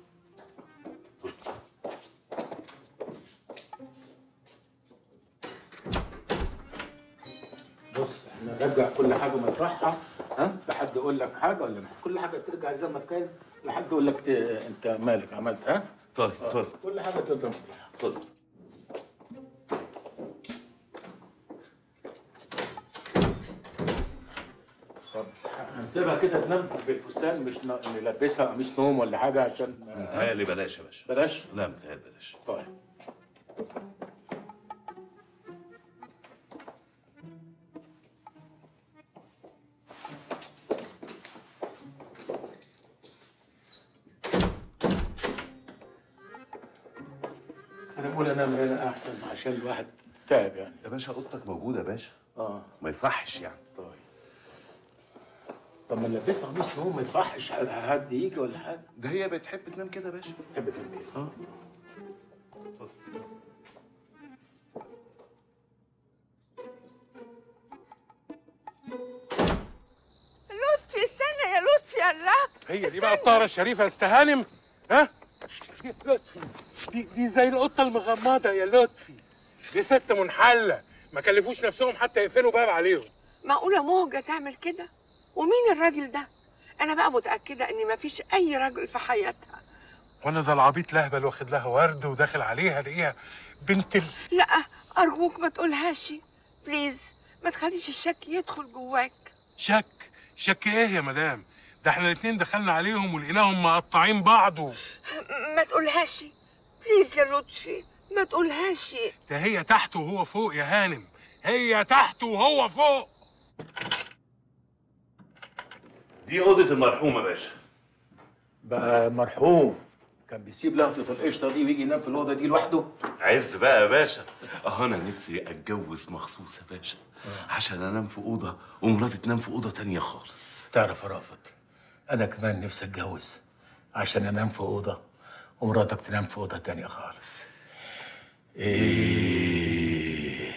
بص احنا نرجع كل حاجه مطرحها ها لحد يقول لك حاجه ولا لا كل حاجه ترجع زي ما كان لحد يقول لك إيه انت مالك عملت ها اتفضل اتفضل كل حاجه تفضل مطرحها اتفضل طب هنسيبها كده تنام بالفستان مش ن- نلبسها قميص نوم ولا حاجه عشان متهيألي بلاش يا باشا بلاش لا متهيألي بلاش طيب انا بقول انام هنا احسن عشان الواحد تعب يعني يا باشا اوضتك موجوده يا باشا اه ما يصحش يعني طيب طب ما نلبسها قميص نوم ما يصحش حد يجي ولا حاجه ده هي بتحب تنام كده يا باشا تحب تنام كده اه لطفي استنى يا لطفي يا الرب هي دي بقى الطاهرة الشريفة يا استهانم ها دي لطفي دي, دي زي القطة المغمضة يا لطفي دي ست منحلة ما كلفوش نفسهم حتى يقفلوا باب عليهم معقولة مهجة تعمل كده؟ ومين الراجل ده؟ أنا بقى متأكدة إن مفيش أي راجل في حياتها وانا زي العبيط لهبل واخد لها ورد وداخل عليها الاقيها بنت ال... لا أرجوك ما تقولهاش بليز ما تخليش الشك يدخل جواك شك شك ايه يا مدام ده احنا الاتنين دخلنا عليهم ولقيناهم مقطعين بعض و... ما تقولهاش بليز يا لطفي ما تقولهاش ده هي تحت وهو فوق يا هانم هي تحت وهو فوق دي اوضه المرحوم يا باشا بقى مرحوم كان بيسيب لقطه القشطه دي ويجي ينام في الاوضه دي لوحده عز بقى يا باشا اه انا نفسي اتجوز مخصوص يا باشا عشان انام في اوضه ومراتي تنام في اوضه تانية خالص تعرف يا رافت انا كمان نفسي اتجوز عشان انام في اوضه ومراتك تنام في اوضه تانية خالص ايه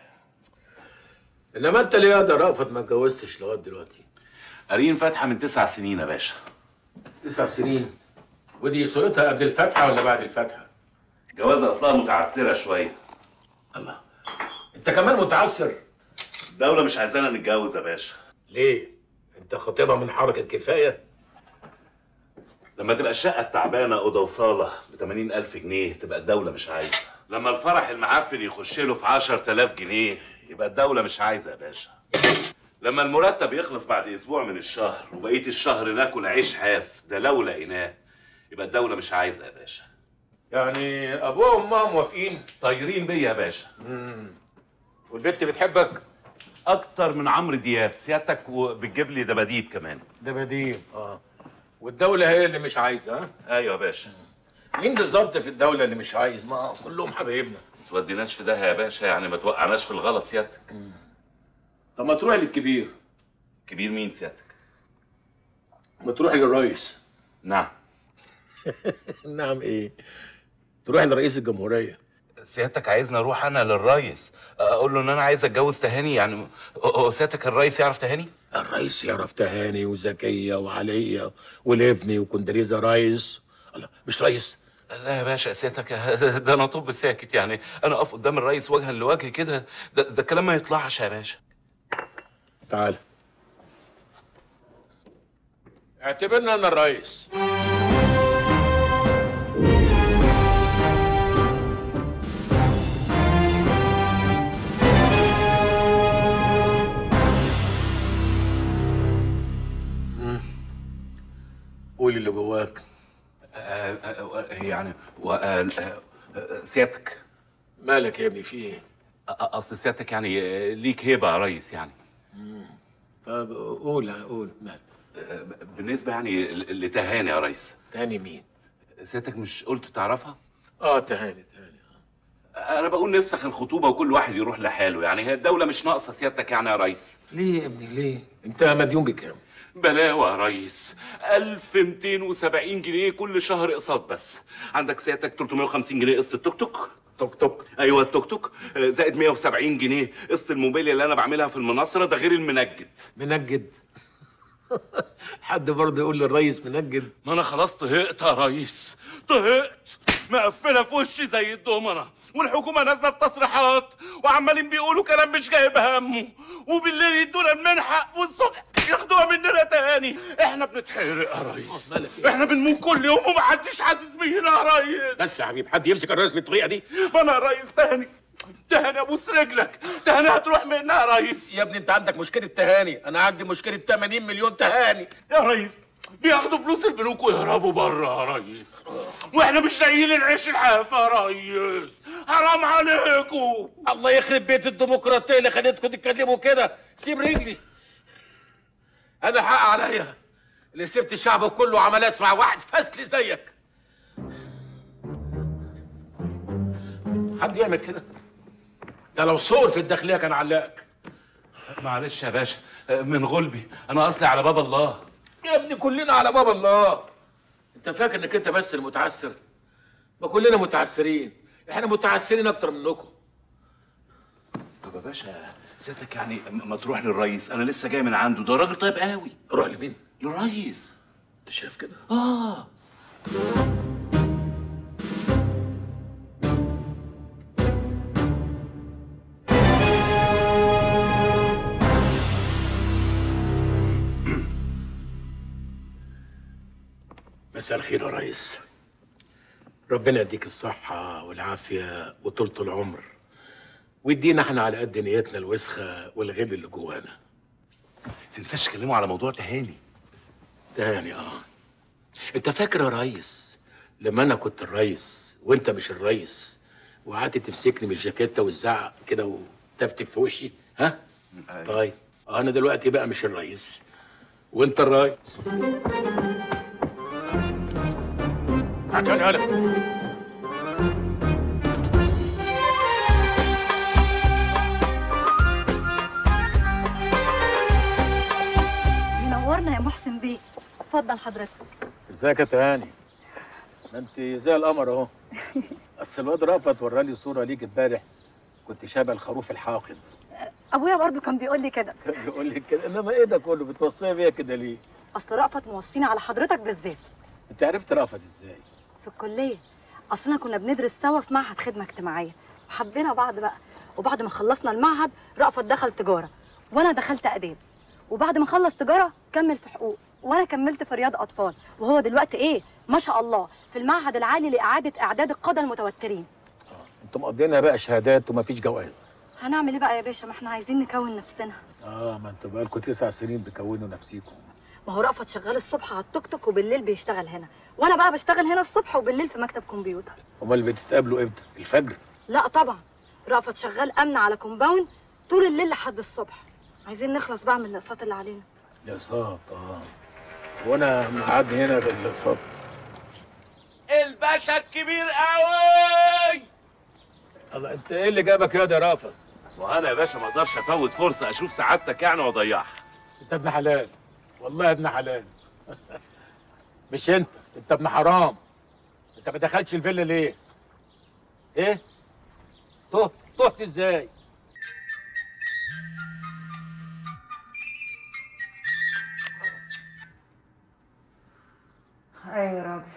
انما انت ليه يا ده رافت ما اتجوزتش لغايه دلوقتي قارين فاتحه من تسع سنين يا باشا تسع سنين ودي صورتها قبل الفاتحه ولا بعد الفاتحه جوازها اصلها متعسره شويه الله انت كمان متعسر الدوله مش عايزانا نتجوز يا باشا ليه انت خطيبها من حركه كفايه لما تبقى الشقه التعبانه اوضه وصاله ب 80000 جنيه تبقى الدوله مش عايزه لما الفرح المعفن يخش له في 10000 جنيه يبقى الدوله مش عايزه يا باشا لما المرتب يخلص بعد اسبوع من الشهر وبقيه الشهر ناكل عيش حاف ده لو لقيناه يبقى الدوله مش عايزه يا باشا يعني ابوها وامها موافقين طايرين بيا يا باشا والبت بتحبك اكتر من عمرو دياب سيادتك وبتجيب لي دباديب كمان دباديب اه والدولة هي اللي مش عايزة ها؟ ايوه يا باشا مين بالظبط في الدولة اللي مش عايز؟ ما كلهم حبايبنا ما توديناش في ده يا باشا يعني ما توقعناش في الغلط سيادتك طب ما تروح للكبير كبير مين سيادتك؟ ما تروح للرئيس نعم نعم ايه؟ تروح لرئيس الجمهورية سيادتك عايزني اروح انا للريس اقول له ان انا عايز اتجوز تهاني يعني هو سيادتك الريس يعرف تهاني؟ الرئيس يعرف تهاني وزكية وعلية وليفني وكندريزة رئيس الله مش رئيس لا يا باشا سيادتك ده انا طب ساكت يعني انا اقف قدام الريس وجها لوجه كده ده, ده الكلام ما يطلعش يا باشا تعال اعتبرنا انا الرئيس مم. قول اللي جواك يعني و... آه، آه، سيادتك مالك يا ابني في ايه؟ اصل سيادتك يعني آه، ليك هيبه يا ريس يعني طب قول قول مال آه، بالنسبه يعني ل- لتهاني يا ريس تهاني مين؟ سيادتك مش قلت تعرفها؟ اه تهاني تهاني انا بقول نفسخ الخطوبه وكل واحد يروح لحاله يعني هي الدوله مش ناقصه سيادتك يعني يا ريس ليه يا ابني ليه؟ انت مديون بكام؟ بلاوة يا ريس 1270 جنيه كل شهر اقساط بس عندك سيادتك 350 جنيه قسط التوك توك توك توك ايوه التوك توك آه، زائد 170 جنيه قسط الموبيليا اللي انا بعملها في المناصره ده غير المنجد منجد حد برضه يقول للريس منجد ما انا خلاص طهقت يا ريس طهقت مقفله في وشي زي الدومنه والحكومه نازله في تصريحات وعمالين بيقولوا كلام مش جايب همه وبالليل يدونا المنحه والصبح ياخدوها مننا تاني احنا بنتحرق يا ريس احنا بنموت كل يوم ومحدش حاسس بينا يا ريس بس يا حبيب حد يمسك الرئيس بالطريقه دي ما انا يا ريس تاني تهاني ابوس رجلك تهاني هتروح منها يا ريس يا ابني انت عندك مشكله تهاني انا عندي مشكله 80 مليون تهاني يا ريس بياخدوا فلوس البنوك ويهربوا بره يا ريس واحنا مش لاقيين العيش الحاف يا ريس حرام عليكم الله يخرب بيت الديمقراطيه اللي خليتكم تتكلموا كده سيب رجلي انا حق عليا اللي سبت الشعب كله عمال اسمع واحد فاسل زيك حد يعمل كده ده لو صور في الداخليه كان علاك معلش يا باشا من غلبي انا اصلي على باب الله يا ابني كلنا على باب الله انت فاكر انك انت بس المتعسر ما كلنا متعسرين احنا متعسرين اكتر منكم طب يا باشا سيادتك يعني م- ما تروح للريس انا لسه جاي من عنده ده راجل طيب قوي روح لمين للريس انت شايف كده اه مساء الخير يا ريس ربنا يديك الصحة والعافية وطولة العمر ويدينا احنا على قد نيتنا الوسخة والغل اللي جوانا تنساش تكلموا على موضوع تهاني تهاني اه انت فاكر يا ريس لما انا كنت الريس وانت مش الريس وقعدت تمسكني من الجاكيته وتزعق كده وتفتف في وشي ها طيب انا دلوقتي بقى مش الريس وانت الريس عكان قلم منورنا يا محسن بيه اتفضل حضرتك ازيك يا تهاني ما انت زي القمر اهو اصل الواد رأفت ورالي صوره ليك امبارح كنت شبه الخروف الحاقد ابويا برضو كان بيقول لي كده كان بيقول لي كده انما ايه ده كله بتوصيه بيا كده ليه اصل رأفت موصيني على حضرتك بالذات انت عرفت رأفت ازاي في الكليه اصلنا كنا بندرس سوا في معهد خدمه اجتماعيه وحبينا بعض بقى وبعد ما خلصنا المعهد رأفت دخل تجاره وانا دخلت اداب وبعد ما خلص تجاره كمل في حقوق وانا كملت في رياض اطفال وهو دلوقتي ايه ما شاء الله في المعهد العالي لاعاده اعداد القاده المتوترين انتوا مقضينها بقى شهادات ومفيش جواز هنعمل ايه بقى يا باشا ما احنا عايزين نكون نفسنا اه ما انتوا بقالكم تسع سنين بتكونوا نفسيكم ما هو رأفت شغال الصبح على التوك توك وبالليل بيشتغل هنا وانا بقى بشتغل هنا الصبح وبالليل في مكتب كمبيوتر امال بتتقابلوا امتى الفجر لا طبعا رأفت شغال امن على كومباوند طول الليل لحد الصبح عايزين نخلص بقى من الاقساط اللي علينا الاقساط اه وانا معدي هنا بالاقساط الباشا الكبير قوي الله انت ايه اللي جابك يا ده رافض وانا يا باشا ما اقدرش افوت فرصه اشوف سعادتك يعني واضيعها انت ابن حلال والله يا ابن حلال مش انت انت ابن حرام انت ما دخلتش الفيلا ليه ايه تهت تهت ازاي ايوه يا راجل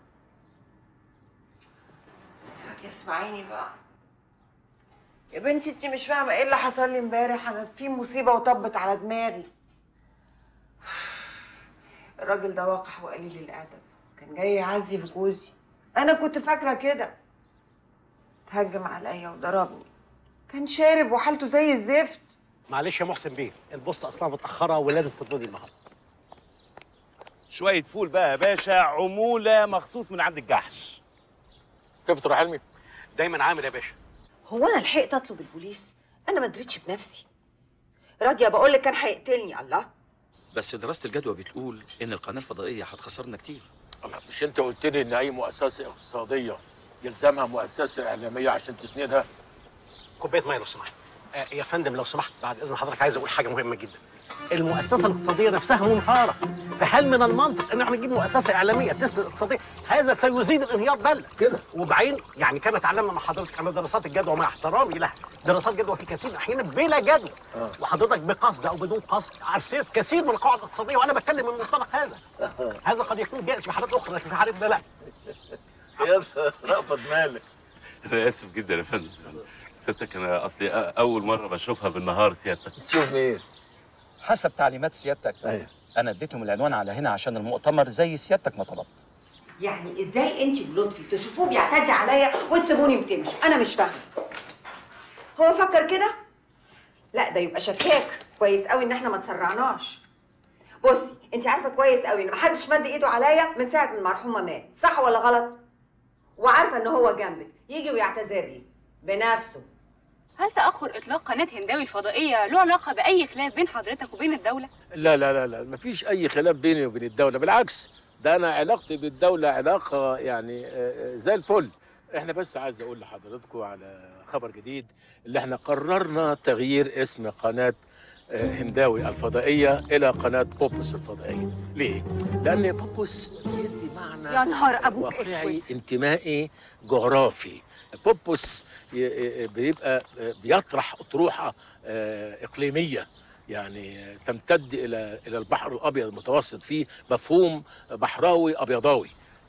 حاجة اسمعيني بقى يا بنتي انت مش فاهمه ايه اللي حصل لي امبارح انا في مصيبه وطبت على دماغي الراجل ده وقح وقليل الادب كان جاي يعزي في جوزي انا كنت فاكره كده تهجم عليا وضربني كان شارب وحالته زي الزفت معلش يا محسن بيه البوسطه اصلا متاخره ولازم تطردي النهارده شويه فول بقى يا باشا عموله مخصوص من عند الجحش كيف تروح علمي دايما عامل يا باشا هو انا لحقت اطلب البوليس انا ما دريتش بنفسي راجيه بقول لك كان هيقتلني الله بس دراسه الجدوى بتقول ان القناه الفضائيه هتخسرنا كتير الله مش انت قلت لي ان اي مؤسسه اقتصاديه يلزمها مؤسسه اعلاميه عشان تسندها كوبايه ميه لو سمحت آه يا فندم لو سمحت بعد اذن حضرتك عايز اقول حاجه مهمه جدا المؤسسه الاقتصاديه نفسها منهاره فهل من المنطق ان احنا نجيب مؤسسه اعلاميه تسند الاقتصاديه هذا سيزيد الانهيار بله كده وبعدين يعني كما اتعلمنا مع حضرتك ان دراسات الجدوى مع احترامي لها دراسات جدوى في كثير من الاحيان بلا جدوى آه. وحضرتك بقصد او بدون قصد عرسيت كثير من القواعد الاقتصاديه وانا بتكلم من منطلق هذا هذا قد يكون جائز في حالات اخرى لكن في حالات ده لا يا رافض مالك انا اسف جدا يا فندم سيادتك انا اصلي أ- اول مره بشوفها بالنهار سيادتك شوف مين حسب تعليمات سيادتك ايوه انا اديتهم العنوان على هنا عشان المؤتمر زي سيادتك ما طلبت يعني ازاي انت ولطفي تشوفوه بيعتدي عليا وتسيبوني وتمشي انا مش فاهمه هو فكر كده لا ده يبقى شكاك كويس قوي ان احنا ما تسرعناش بصي انت عارفه كويس قوي ان محدش مد ايده عليا من ساعه ما المرحومه مات صح ولا غلط وعارفه ان هو جنبك يجي ويعتذر لي بنفسه هل تأخر إطلاق قناة هنداوي الفضائية له علاقة بأي خلاف بين حضرتك وبين الدولة؟ لا لا لا لا مفيش اي خلاف بيني وبين الدوله بالعكس ده انا علاقتي بالدوله علاقه يعني آه، آه، زي الفل احنا بس عايز اقول لحضراتكم على خبر جديد اللي احنا قررنا تغيير اسم قناه آه، هنداوي الفضائيه الى قناه بوبوس الفضائيه ليه لان بوبوس بيدي معنى يا نهار أبوك واقعي انتمائي جغرافي بوبوس ي- ي- بيبقى آه، بيطرح اطروحه آه، اقليميه يعني تمتد الى الى البحر الابيض المتوسط فيه مفهوم بحراوي ابيضاوي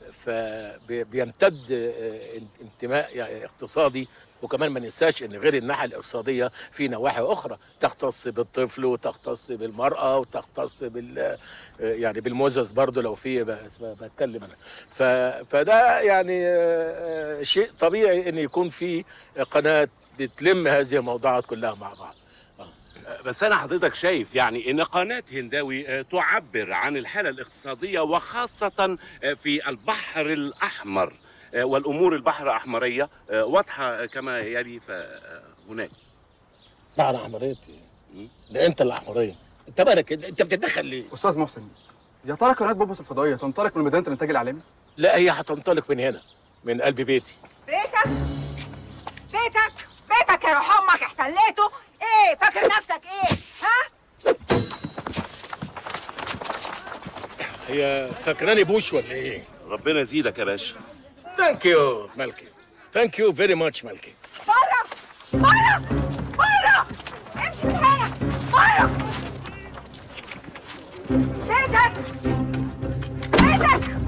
فبيمتد انتماء يعني اقتصادي وكمان ما ننساش ان غير الناحيه الاقتصاديه في نواحي اخرى تختص بالطفل وتختص بالمراه وتختص بال يعني بالمزز برضو لو في بس بتكلم انا ف فده يعني آه، شيء طبيعي ان يكون في قناه بتلم هذه الموضوعات كلها مع بعض بس انا حضرتك شايف يعني ان قناه هنداوي آه، تعبر عن الحاله الاقتصاديه وخاصه آه، في البحر الاحمر آه، والامور البحر الاحمريه آه، واضحه كما يلي فهناك معنى احمريتي ده انت الاحمريه انت مالك انت بتتدخل ليه؟ استاذ محسن يا ترى قناه بوبوس الفضائيه تنطلق من مدينه الانتاج الاعلامي لا هي هتنطلق من هنا من قلب بيتي بيتك بيتك بيتك يا روح امك احتليته ايه فاكر نفسك ايه ها هي فاكراني بوش ولا ايه؟ ربنا يزيدك يا باشا ثانك يو مالكي ثانك يو فيري ماتش مالكي بره بره بره امشي من هنا بره بيتك بيتك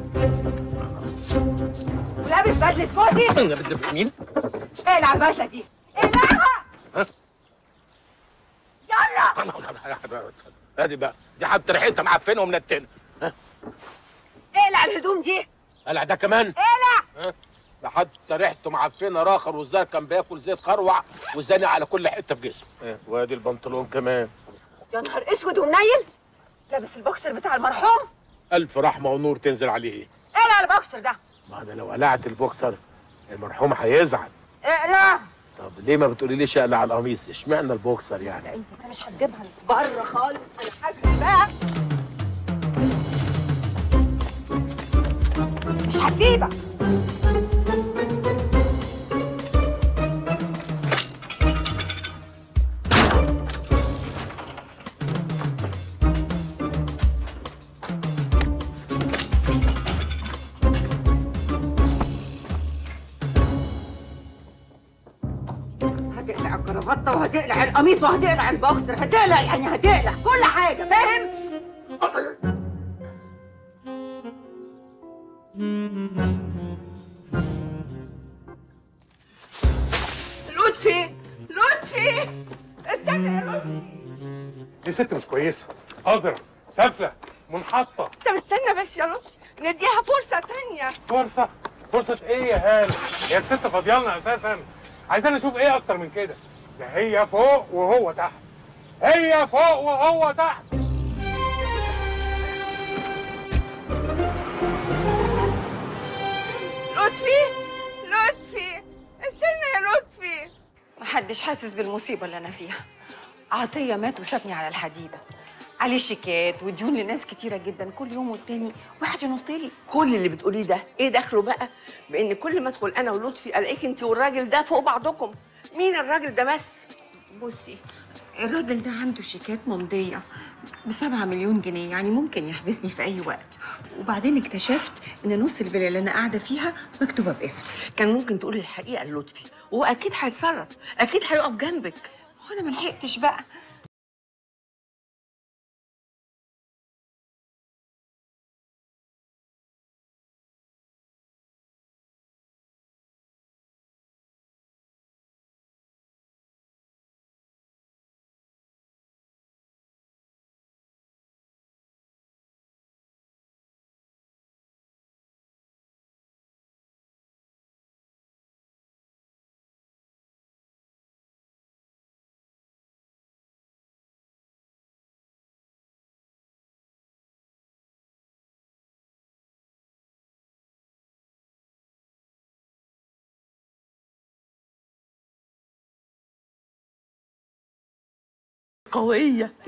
ولابس بدلة فوزي انا بدي مين؟ اقلع البدلة دي اقلعها يلا ادي بقى دي حتى ريحتها معفنه ومنتنه اقلع الهدوم دي قلع ده كمان اقلع ده حتى ريحته معفنه راخر والزار كان بياكل زيت خروع وزانق على كل حته في جسمه إيه، وادي البنطلون كمان يا نهار اسود ومنيل لابس البوكسر بتاع المرحوم الف رحمه ونور تنزل عليه اقلع البوكسر ده ما ده لو قلعت البوكسر المرحوم هيزعل اقلع طب ليه ما بتقوليليش اقلع القميص اشمعنى البوكسر يعني انت مش هتجيبها بره خالص انا هجري بقى مش هسيبك هتقلع الكرافته وهتقلع القميص وهتقلع البوكسر هتقلع يعني هتقلع كل حاجه فاهم لطفي لطفي استنى يا لطفي دي ست مش كويسه قذره سافله منحطه طب استنى بس يا لطفي نديها فرصة تانية فرصه فرصه ايه يا هاله هي الست فاضيالنا اساسا عايزانا نشوف ايه اكتر من كده ده هي فوق وهو تحت هي فوق وهو تحت لطفي لطفي استنى يا لطفي محدش حاسس بالمصيبه اللي انا فيها عطيه مات وسابني على الحديده عليه شيكات وديون لناس كتيره جدا كل يوم والتاني واحد ينط لي كل اللي بتقوليه ده ايه دخله بقى بان كل ما ادخل انا ولطفي الاقيك انت والراجل ده فوق بعضكم مين الراجل ده بس بصي الراجل ده عنده شيكات ممضية بسبعة مليون جنيه يعني ممكن يحبسني في أي وقت وبعدين اكتشفت إن نص الفيلا اللي أنا قاعدة فيها مكتوبة باسمي كان ممكن تقولي الحقيقه للطفي وهو اكيد هيتصرف اكيد هيقف جنبك وأنا ملحقتش بقى قويه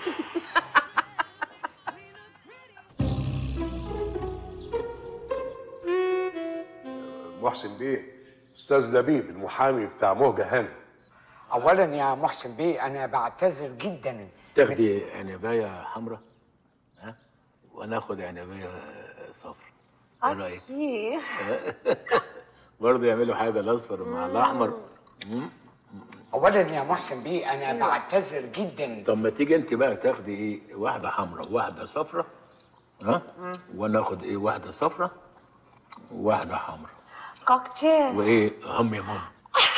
محسن بيه استاذ لبيب المحامي بتاع مهجه هانم اولا يا محسن بيه انا بعتذر جدا تاخدي عنبايه حمراء ها وناخد عنبايه صفراء ايه رايك أوكي برضه يعملوا حاجه الاصفر مع الاحمر مم. اولا يا محسن بيه انا بعتذر جدا طب ما تيجي انت بقى تاخدي ايه واحده حمراء وواحده صفراء ها وانا اخد ايه واحده صفراء وواحده حمراء كوكتيل وايه هم يا ماما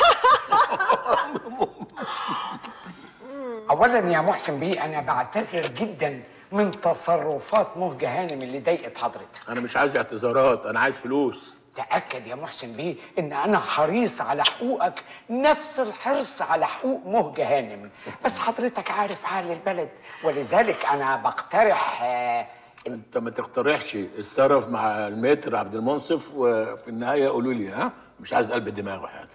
اولا يا محسن بيه انا بعتذر جدا من تصرفات مهجة هانم اللي ضايقت حضرتك انا مش عايز اعتذارات انا عايز فلوس تأكد يا محسن بيه إن أنا حريص على حقوقك نفس الحرص على حقوق مهجة هانم بس حضرتك عارف حال البلد ولذلك أنا بقترح آه، انت ما تقترحش اتصرف مع المتر عبد المنصف وفي النهايه قولوا لي ها مش عايز قلب دماغ وحياتك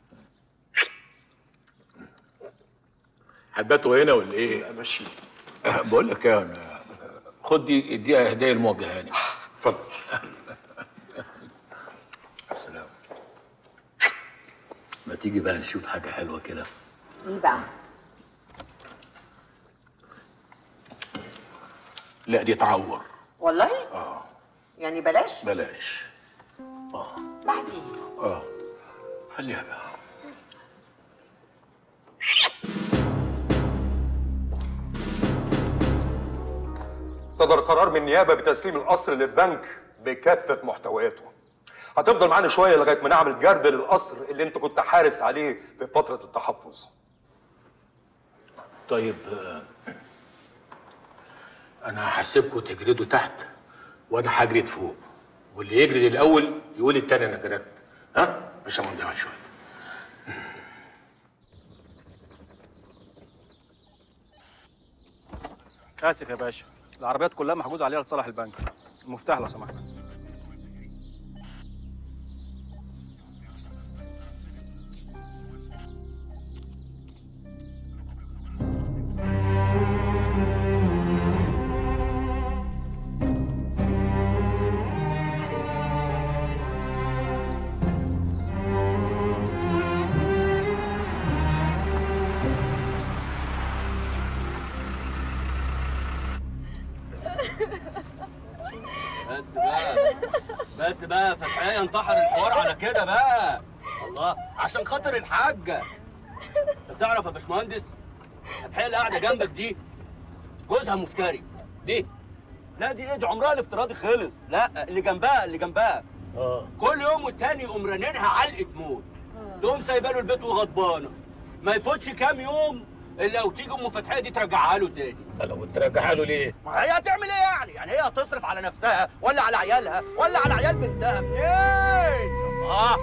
هتباتوا هنا ولا ايه؟ ماشي بقول لك ايه انا خد دي اديها هديه لموجه هاني اتفضل سلام ما تيجي بقى نشوف حاجه حلوه كده ايه بقى؟ لا دي تعور والله اه يعني بلاش بلاش بعدين اه خليها بقى صدر قرار من النيابه بتسليم القصر للبنك بكافه محتوياته هتفضل معانا شويه لغايه ما نعمل جرد للقصر اللي انت كنت حارس عليه في فتره التحفظ طيب آه، انا هسيبكم تجردوا تحت وانا هجرد فوق واللي يجرد الاول يقول التاني انا جردت ها اشرب قدامك شويه اسف يا باشا العربيات كلها محجوز عليها لصالح البنك المفتاح لو سمحت بس بقى بس بقى فتحية انتحر الحوار على كده بقى الله عشان خاطر الحاجة انت تعرف يا باشمهندس فتحية اللي قاعدة جنبك دي جوزها مفتري دي لا دي ايه دي عمرها الافتراضي خلص لا اللي جنبها اللي جنبها اه كل يوم والتاني يقوم رنينها علقة موت تقوم سايبه له البيت وغضبانة ما يفوتش كام يوم الا لو تيجي ام فتحية دي ترجعها له تاني لو ترجعها له ليه؟ ما هي هتعمل ايه يعني؟ يعني هي هتصرف على نفسها ولا على عيالها ولا على عيال بنتها منين؟ اه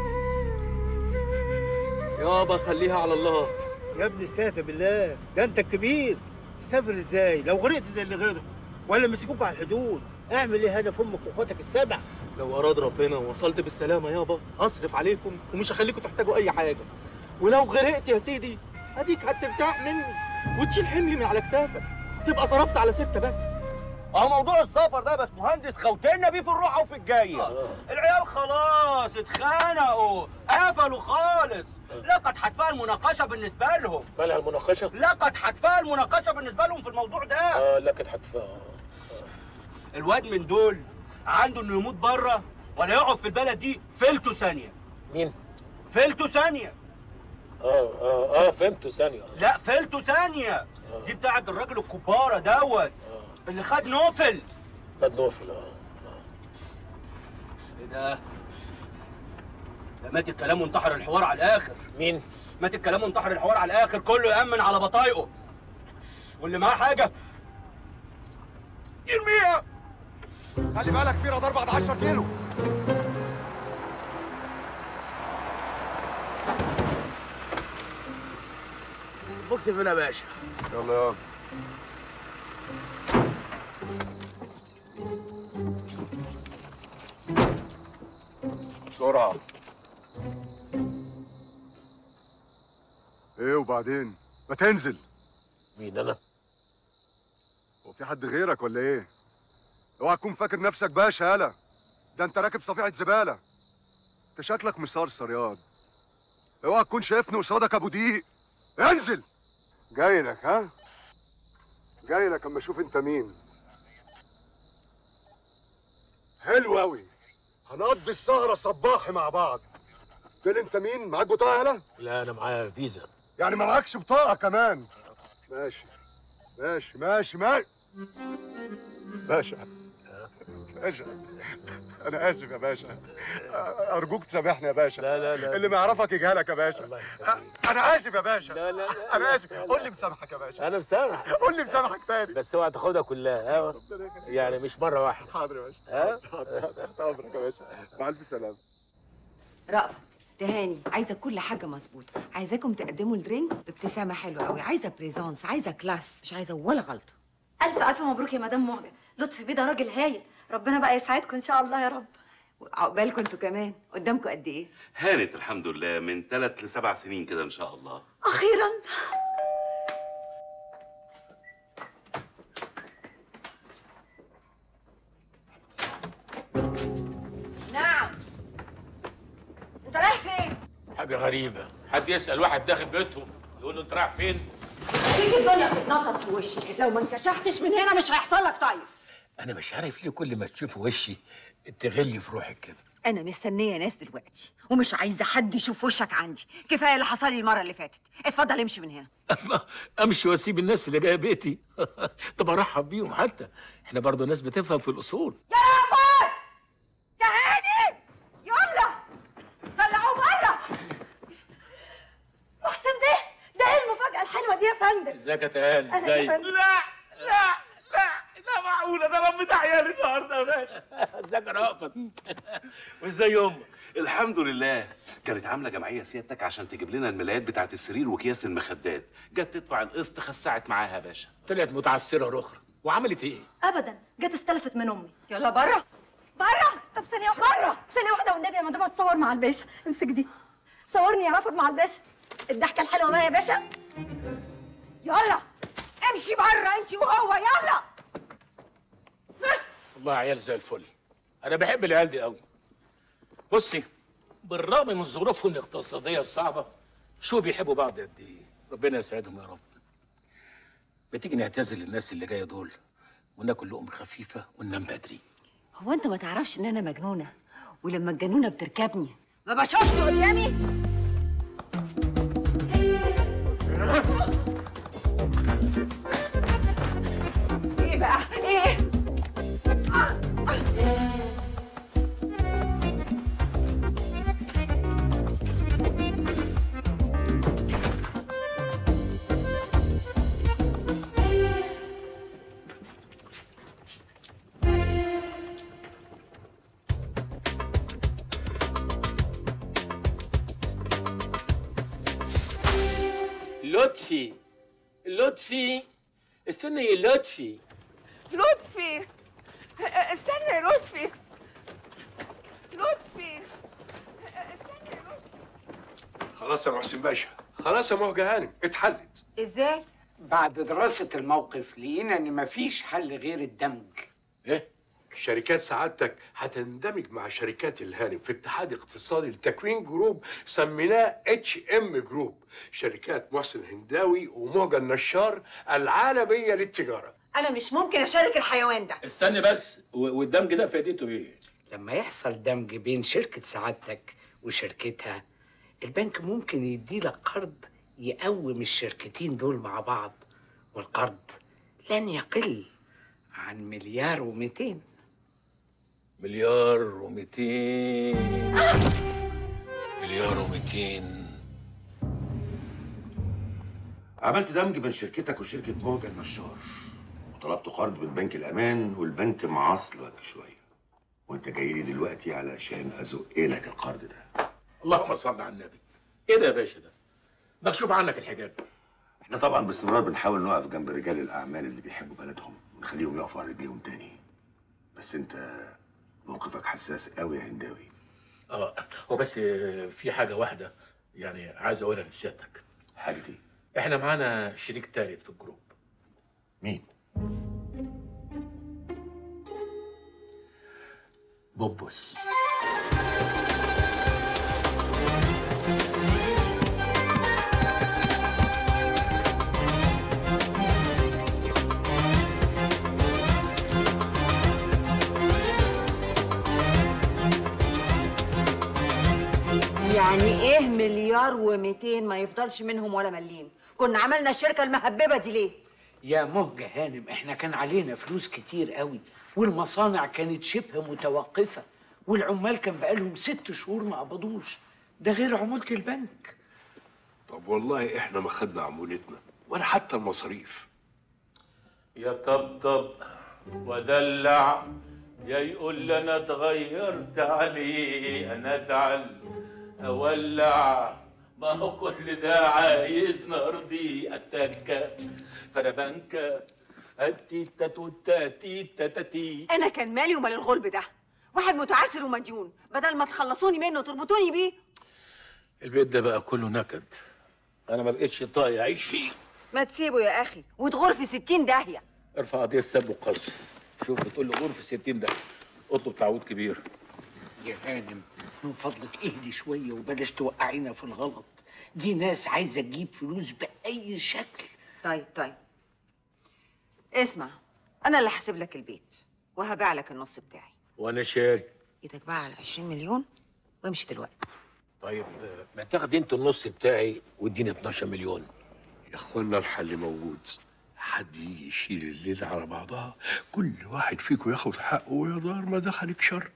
يابا خليها على الله يا ابني استهدى بالله ده انت الكبير تسافر ازاي لو غرقت زي اللي غرق ولا مسكوك على الحدود اعمل ايه هنا في امك واخواتك السبع لو اراد ربنا ووصلت بالسلامه يابا هصرف عليكم ومش هخليكم تحتاجوا اي حاجه ولو غرقت يا سيدي اديك هترتاح مني وتشيل حملي من على كتافك وتبقى صرفت على ستة بس اه موضوع السفر ده بس مهندس خوتنا بيه في الروحه وفي الجايه العيال خلاص اتخانقوا قفلوا خالص لقد حتفها المناقشه بالنسبه لهم مالها المناقشه؟ لقد حتفها المناقشه بالنسبه لهم في الموضوع ده اه لقد حتفها الواد من دول عنده انه يموت بره ولا يقعد في البلد دي فلته ثانيه مين؟ فلته ثانيه اه اه اه فهمته ثانيه لا فلته ثانيه دي بتاعت الراجل الكباره دوت اللي خد نوفل خد نوفل اه ايه ده؟ ده مات الكلام وانتحر الحوار على الاخر مين؟ مات الكلام وانتحر الحوار على الاخر كله يأمن على بطايقه واللي معاه حاجه يرميها خلي بالك في رادار بعد 10 كيلو بوكس فين يا باشا يلا يلا بسرعة ايه وبعدين؟ ما تنزل مين انا؟ هو في حد غيرك ولا ايه؟ اوعى تكون فاكر نفسك باشا يالا ده انت راكب صفيحة زبالة انت شكلك مصرصر ياض اوعى تكون شايفني قصادك ابو دقيق انزل جاي لك ها؟ جاي لك اما اشوف انت مين حلو قوي هنقضي السهرة صباحي مع بعض قلت لي انت مين؟ معاك بطاقة يالا؟ لا انا معايا فيزا يعني ما معكش بطاقة كمان ماشي ماشي ماشي ماشي باشا باشا انا اسف يا باشا ارجوك تسامحني يا باشا لا لا لا اللي ما يعرفك يجهلك يا باشا انا اسف يا باشا لا لا انا اسف قول لي مسامحك يا باشا انا مسامح قول لي مسامحك تاني بس اوعى تاخدها كلها ها يعني مش مره واحده حاضر يا باشا ها حاضر تحت امرك يا باشا مع الف سلامه رأفت تهاني عايزه كل حاجه مظبوطه عايزاكم تقدموا الدرينكس بابتسامه حلوه قوي عايزه بريزونس عايزه كلاس مش عايزه ولا غلطه الف الف مبروك يا مدام مهجه لطفي بيه ده راجل هايل ربنا بقى يسعدكم ان شاء الله يا رب عقبالكم انتوا كمان قدامكم قد ايه هانت الحمد لله من ثلاث لسبع سنين كده ان شاء الله اخيرا نعم انت رايح فين حاجه غريبه حد يسال واحد داخل بيتهم يقول له انت رايح فين فيك الدنيا بتتنطط في وشي لو ما انكشفتش من هنا مش هيحصل لك طيب انا مش عارف ليه كل ما تشوف وشي تغلي في روحك كده انا مستنيه ناس دلوقتي ومش عايزه حد يشوف وشك عندي كفايه اللي حصل لي المره اللي فاتت اتفضل امشي من هنا الله امشي واسيب الناس اللي جايه بيتي طب ارحب بيهم حتى احنا برضه ناس بتفهم في الاصول يا رافت تهاني يلا طلعوه بره محسن بيه ده ايه المفاجاه الحلوه دي يا فندم ازيك يا تهاني أهلا يا ازيك فندم. لا لا لا لا معقوله ده رب ده عيالي النهارده يا باشا ازيك يا رأفت وازاي امك الحمد لله كانت عامله جمعيه سيادتك عشان تجيب لنا الملايات بتاعت السرير واكياس المخدات جت تدفع القسط خسعت معاها يا باشا طلعت متعسره رخرة وعملت ايه ابدا جت استلفت من امي يلا بره بره طب ثانيه واحده بره ثانيه واحده والنبي يا مدام اتصور مع الباشا امسك دي صورني يا رافض مع الباشا الضحكه الحلوه بقى يا باشا يلا امشي بره انت وهو يلا والله عيال زي الفل انا بحب العيال دي قوي بصي بالرغم من ظروفهم الاقتصاديه الصعبه شو بيحبوا بعض قد ايه ربنا يسعدهم يا رب ما تيجي نعتذر للناس اللي جايه دول وناكل لقمه خفيفه وننام بدري هو انت ما تعرفش ان انا مجنونه ولما الجنونه بتركبني ما بشوفش قدامي ايه بقى ايه لطفي لطفي استنى يا لطفي لطفي استنى يا لطفي لطفي خلاص يا محسن باشا خلاص يا مهجة هانم اتحلت ازاي؟ بعد دراسة الموقف لقينا ان مفيش حل غير الدمج ايه شركات سعادتك هتندمج مع شركات الهانم في اتحاد اقتصادي لتكوين جروب سميناه اتش ام جروب شركات محسن هنداوي ومهجة النشار العالمية للتجارة انا مش ممكن اشارك الحيوان ده استني بس و- والدمج ده فائدته ايه لما يحصل دمج بين شركة سعادتك وشركتها البنك ممكن يديلك قرض يقوم الشركتين دول مع بعض والقرض لن يقل عن مليار ومئتين مليار ومئتين مليار ومئتين عملت دمج بين شركتك وشركة موجة النشار وطلبت قرض من بنك الأمان والبنك معصلك شوية وأنت جاي لي دلوقتي علشان أزق لك القرض ده اللهم صل على النبي ايه ده يا باشا ده مكشوف عنك الحجاب احنا طبعا باستمرار بنحاول نقف جنب رجال الأعمال اللي بيحبوا بلدهم ونخليهم يقفوا على رجليهم تاني بس أنت موقفك حساس قوي يا هنداوي اه هو بس في حاجه واحده يعني عايز اقولها لسيادتك حاجه ايه احنا معانا شريك ثالث في الجروب مين بوبوس يعني ايه مليار و200 ما يفضلش منهم ولا مليم كنا عملنا الشركه المهببه دي ليه يا مهجة هانم احنا كان علينا فلوس كتير قوي والمصانع كانت شبه متوقفة والعمال كان بقالهم ست شهور ما قبضوش ده غير عمولة البنك طب والله احنا ما خدنا عمولتنا ولا حتى المصاريف يا طبطب ودلع يا يقول لي انا اتغيرت عليه انا ازعل اولع ما هو كل ده عايز نرضي التكه فانا بنكه التيتا توتا تيتا تاتي انا كان مالي ومال الغلب ده واحد متعسر ومديون بدل ما تخلصوني منه وتربطوني بيه البيت ده بقى كله نكد انا ما بقتش طايق اعيش فيه ما تسيبه يا اخي وتغور في ستين داهيه ارفع قضيه سب وقذف شوف بتقول له غرفه 60 ده اطلب تعويض كبير يا هانم من فضلك اهدي شوية وبلاش توقعينا في الغلط دي ناس عايزة تجيب فلوس بأي شكل طيب طيب اسمع انا اللي هسيب لك البيت وهبيع لك النص بتاعي وانا شاري ايدك بقى على 20 مليون وامشي دلوقتي طيب آه، ما تاخد انت النص بتاعي واديني 12 مليون يا اخوانا الحل موجود حد يجي يشيل الليلة على بعضها كل واحد فيكم ياخد حقه ويا دار ما دخلك شر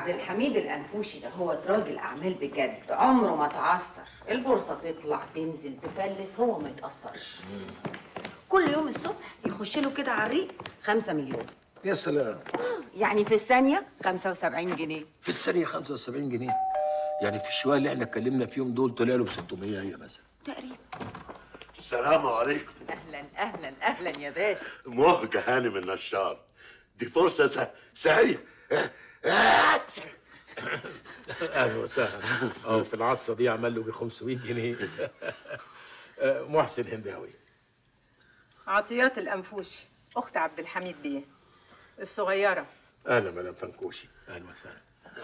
عبد الحميد الأنفوشي ده هو راجل أعمال بجد عمره ما تعثر البورصة تطلع تنزل تفلس هو ما يتأثرش كل يوم الصبح يخش له كده على الريق خمسة مليون يا سلام يعني في الثانية 75 جنيه في الثانية 75 جنيه يعني في الشوية اللي احنا اتكلمنا فيهم دول طلع له ب 600 هي مثلا تقريبا السلام عليكم أهلا أهلا أهلا يا باشا مهجة هانم النشار دي فرصة س- سعيدة اهلا وسهلا اه في العطسه دي عمل له ب 500 جنيه آه، محسن هنداوي عطيات الأنفوشي أخت عبد الحميد بيه الصغيرة اهلا مدام فنكوشي اهلا وسهلا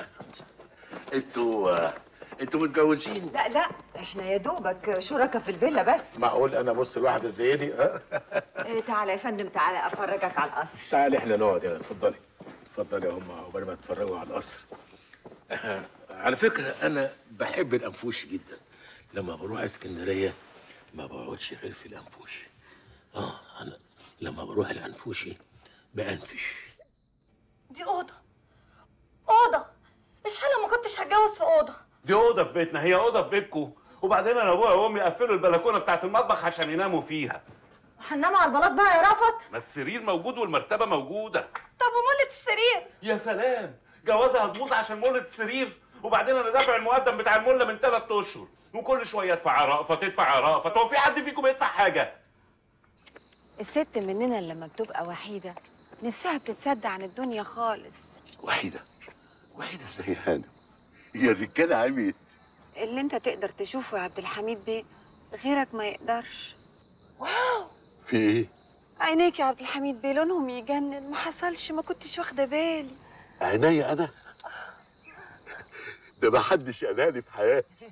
انتوا انتوا متجوزين لا لا احنا يا دوبك شركاء في الفيلا بس معقول انا ابص لواحده زي دي ها إيه، تعالى يا فندم تعالى افرجك على القصر تعالي احنا نقعد هنا اتفضلي اتفضلي يا هم عقبال ما تتفرجوا على القصر آه، على فكره انا بحب الانفوش جدا لما بروح اسكندريه ما بقعدش غير في الانفوش اه انا لما بروح الانفوشي بانفش دي اوضه اوضه ايش حاله ما كنتش هتجوز في اوضه دي اوضه في بيتنا هي اوضه في بيتكم وبعدين انا ابويا وامي قفلوا البلكونه بتاعت المطبخ عشان يناموا فيها هننام على البلاط بقى يا رفت ما السرير موجود والمرتبه موجوده طب ومولة السرير يا سلام جوازها هتبوظ عشان مولة السرير وبعدين انا دافع المقدم بتاع المله من ثلاث اشهر وكل شويه ادفع رأفة تدفع رأفة هو في حد فيكم يدفع حاجه الست مننا لما بتبقى وحيده نفسها بتتصدع عن الدنيا خالص وحيدة وحيدة زي هانم هي الرجالة عميت اللي انت تقدر تشوفه يا عبد الحميد بيه غيرك ما يقدرش واو في ايه؟ عينيك يا عبد الحميد بيه لونهم يجنن ما حصلش ما كنتش واخده بالي عينيا انا ده ما حدش قالها لي في حياتي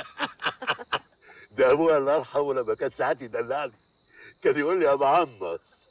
ده ابويا الله يرحمه لما كان ساعات يدلعني كان يقول لي يا معمص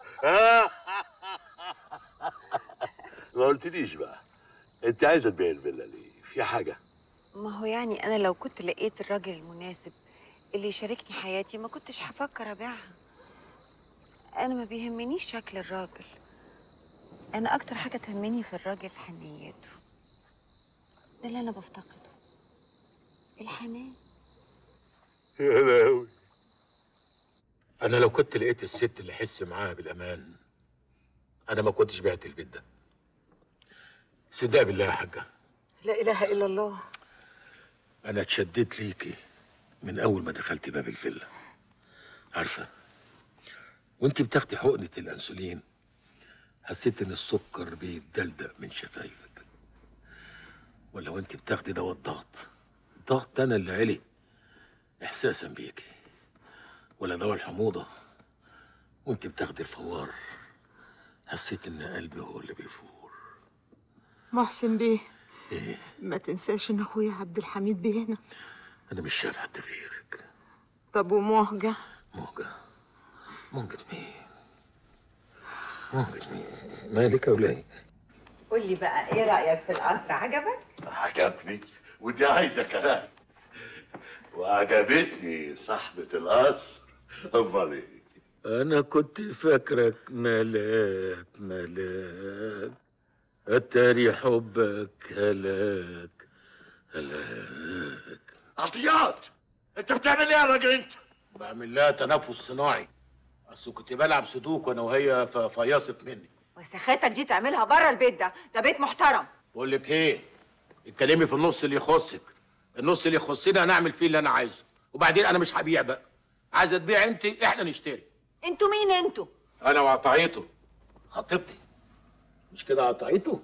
ما قلتليش بقى انت عايزه تبيع الفيلا ليه؟ في حاجه ما هو يعني انا لو كنت لقيت الراجل المناسب اللي يشاركني حياتي ما كنتش هفكر ابيعها انا ما بيهمنيش شكل الراجل انا اكتر حاجه تهمني في الراجل حنيته ده اللي انا بفتقده الحنان يا لهوي انا لو كنت لقيت الست اللي احس معاها بالامان انا ما كنتش بعت البيت ده صدق بالله يا حاجه لا إله إلا الله انا اتشددت ليكي من اول ما دخلت باب الفيلا عارفه وانت بتاخدي حقنه الانسولين حسيت ان السكر بيتدلدق من شفايفك ولا وانت بتاخدي دواء الضغط الضغط انا اللي علي احساسا بيكي ولا دواء الحموضه وانت بتاخدي الفوار حسيت ان قلبي هو اللي بيفوق محسن بيه ايه ما تنساش إن أخويا عبد الحميد بيه هنا انا مش شايف حد غيرك طب ومهجة موجة موجة مين موجة مين مالك يا ولاي قول لي بقى ايه رايك في القصر عجبك عجبني ودي عايزه كلام وعجبتني صاحبة القصر امال ايه؟ انا كنت فاكرك ملاك ملاك اتاري حبك هلاك هلاك عطيات انت بتعمل ايه يا راجل انت؟ بعمل لها تنفس صناعي اصل كنت بلعب سودوك وانا وهي ففيصت مني وسخاتك دي تعملها بره البيت ده ده بيت محترم بقول لك ايه اتكلمي في النص اللي يخصك النص اللي يخصني انا اعمل فيه اللي انا عايزه وبعدين انا مش هبيع بقى عايزه تبيع انت احنا نشتري انتوا مين انتوا انا وقطعيته خطيبتي مش كده قطعيته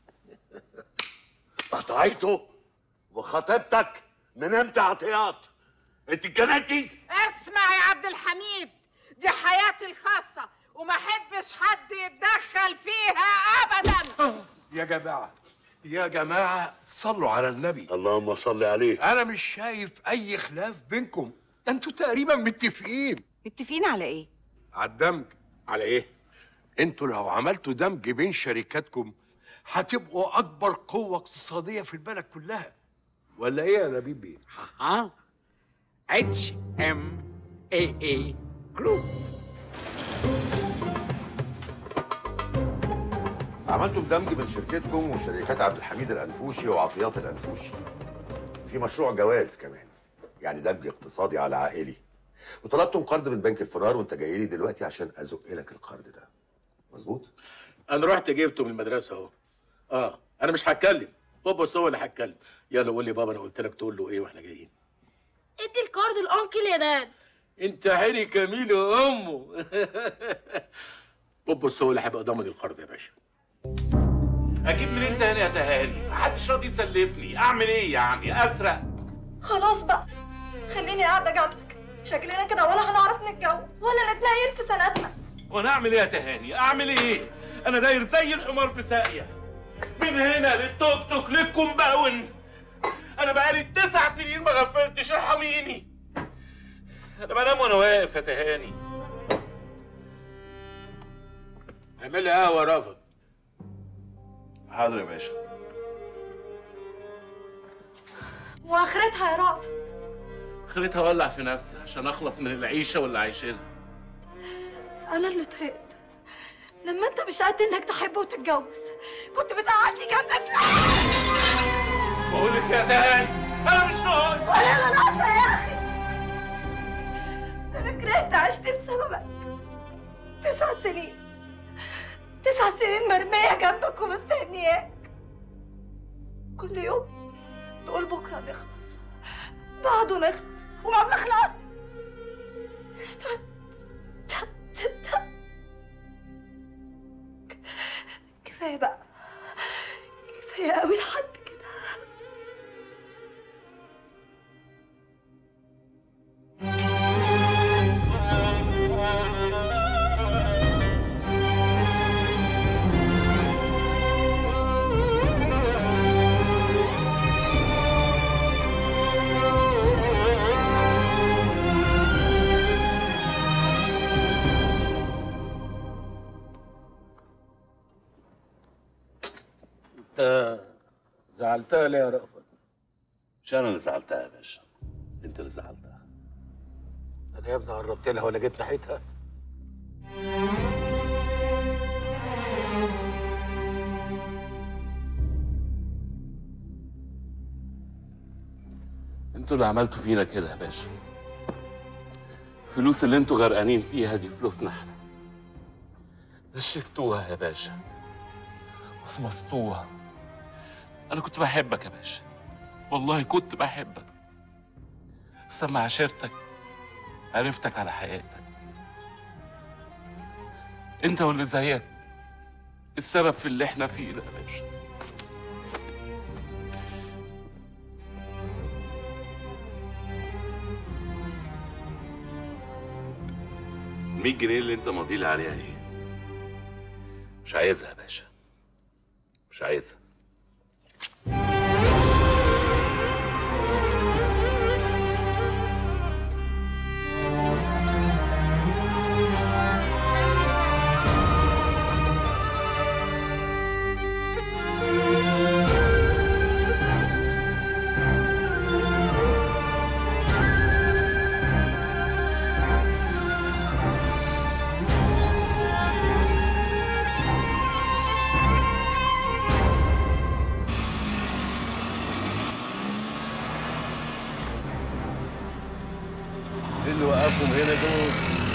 قطعيته وخطيبتك من امتى عطيات؟ انت اتجننتي؟ اسمع يا عبد الحميد دي حياتي الخاصة وما احبش حد يتدخل فيها ابدا يا جماعة يا جماعة صلوا على النبي اللهم صل عليه أنا مش شايف أي خلاف بينكم ده أنتوا تقريبا متفقين متفقين على ايه على الدمج على إيه؟ أنتوا لو عملتوا دمج بين شركاتكم هتبقوا أكبر قوة اقتصادية في البلد كلها ولا إيه يا نبيل بيه؟ ها اتش ام اي اي جروب عملتم دمج بين شركتكم وشركات عبد الحميد الانفوشي وعطيات الانفوشي في مشروع جواز كمان يعني دمج اقتصادي على عائلي وطلبتم قرض من بنك الفرار وانت جاي لي دلوقتي عشان ازق لك القرض ده مظبوط انا رحت جبته من المدرسه اهو اه انا مش هتكلم بابا بس هو اللي هتكلم يلا قول لي بابا انا قلت لك تقول له ايه واحنا جايين ادي الكارد الانكل يا داد انت حري كميل يا امه بابا بس هو اللي هيبقى ضامن القرض يا باشا اجيب منين تاني يا تهاني محدش راضي يسلفني اعمل ايه يعني اسرق خلاص بقى خليني قاعدة جنبك شكلنا كده ولا هنعرف نتجوز ولا نتنيل في سنتنا وانا اعمل ايه يا تهاني اعمل ايه انا داير زي الحمار في ساقيه من هنا للتوك توك للكومباون انا بقالي تسع سنين ما غفلتش ارحميني انا بنام وانا واقف يا تهاني اعمل لي قهوه يا رافض حاضر يا باشا واخرتها يا رأفت خليتها اولع في نفسي عشان اخلص من العيشه واللي عايشينها انا اللي طهقت لما انت مش قد انك تحب وتتجوز كنت بتقعدني جنبك بقول لك يا تهاني انا مش ناقص ولا انا ناقصه يا اخي انا كرهت عشت بسببك تسع سنين تسع سنين مرميه جنبك ومستنياك كل يوم تقول بكره نخلص بعده نخلص وما بنخلص كفايه بقى كفايه قوي لحد كده انت زعلتها ليه يا رأفت؟ مش انا اللي زعلتها يا باشا انت اللي زعلتها انا يا ابني قربت لها ولا جيت ناحيتها انتوا اللي عملتوا فينا كده يا باشا الفلوس اللي انتوا غرقانين فيها دي فلوسنا احنا نشفتوها يا باشا وصمصتوها انا كنت بحبك يا باشا والله كنت بحبك بس لما عشرتك عرفتك على حقيقتك انت واللي زيك السبب في اللي احنا فيه ده يا باشا المية جنيه اللي انت ماضي لي عليها ايه مش عايزها يا باشا مش عايزها ايه اللي وقفهم هنا دول؟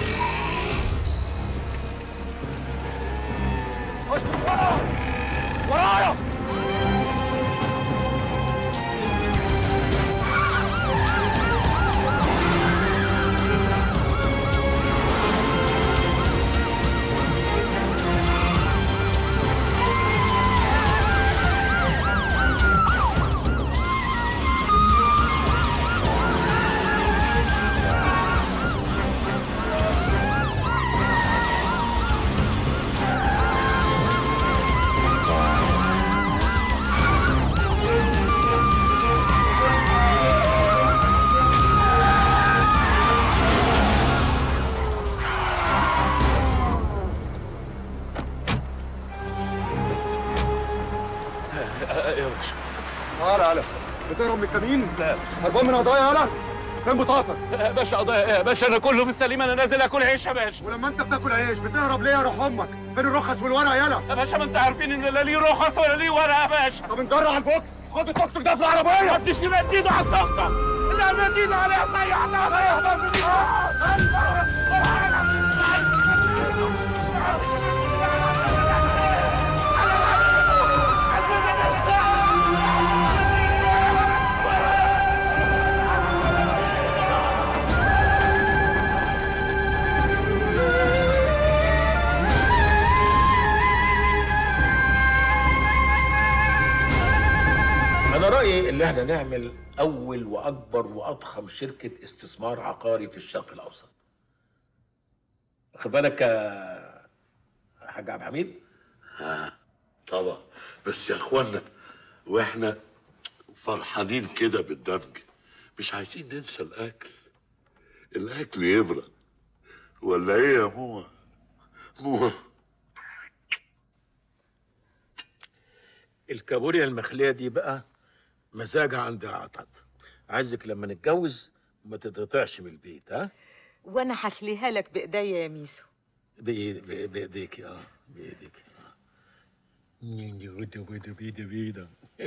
ورايا يا باشا تعالى يالا بتهرب من الكمين؟ لا يا باشا هربان من قضايا يالا فين بطاقتك؟ يا باشا قضايا ايه يا باشا انا كله في السليم انا نازل اكل عيش يا باشا ولما انت بتاكل عيش بتهرب ليه يا روح امك؟ فين الرخص والورق يلا يا باشا ما انت عارفين ان لا ليه رخص ولا ليه ورقه يا باشا طب نجرع على البوكس خد التوك توك ده في العربيه ما تديش مد ايده على التوك لا مد ايده عليها صيح ده صيح ده انا رايي ان احنا نعمل اول واكبر واضخم شركه استثمار عقاري في الشرق الاوسط واخد بالك يا حاج عبد الحميد ها طبعا بس يا اخوانا واحنا فرحانين كده بالدمج مش عايزين ننسى الاكل الاكل يبرد ولا ايه يا موه موه الكابوريا المخليه دي بقى مزاجها عند عطد عايزك لما نتجوز ما تتقطعش من البيت ها وانا هشليها لك بايديا يا ميسو بإيد- بإيد- بايديك اه بايديك بيدا بيدا بيدا بيدا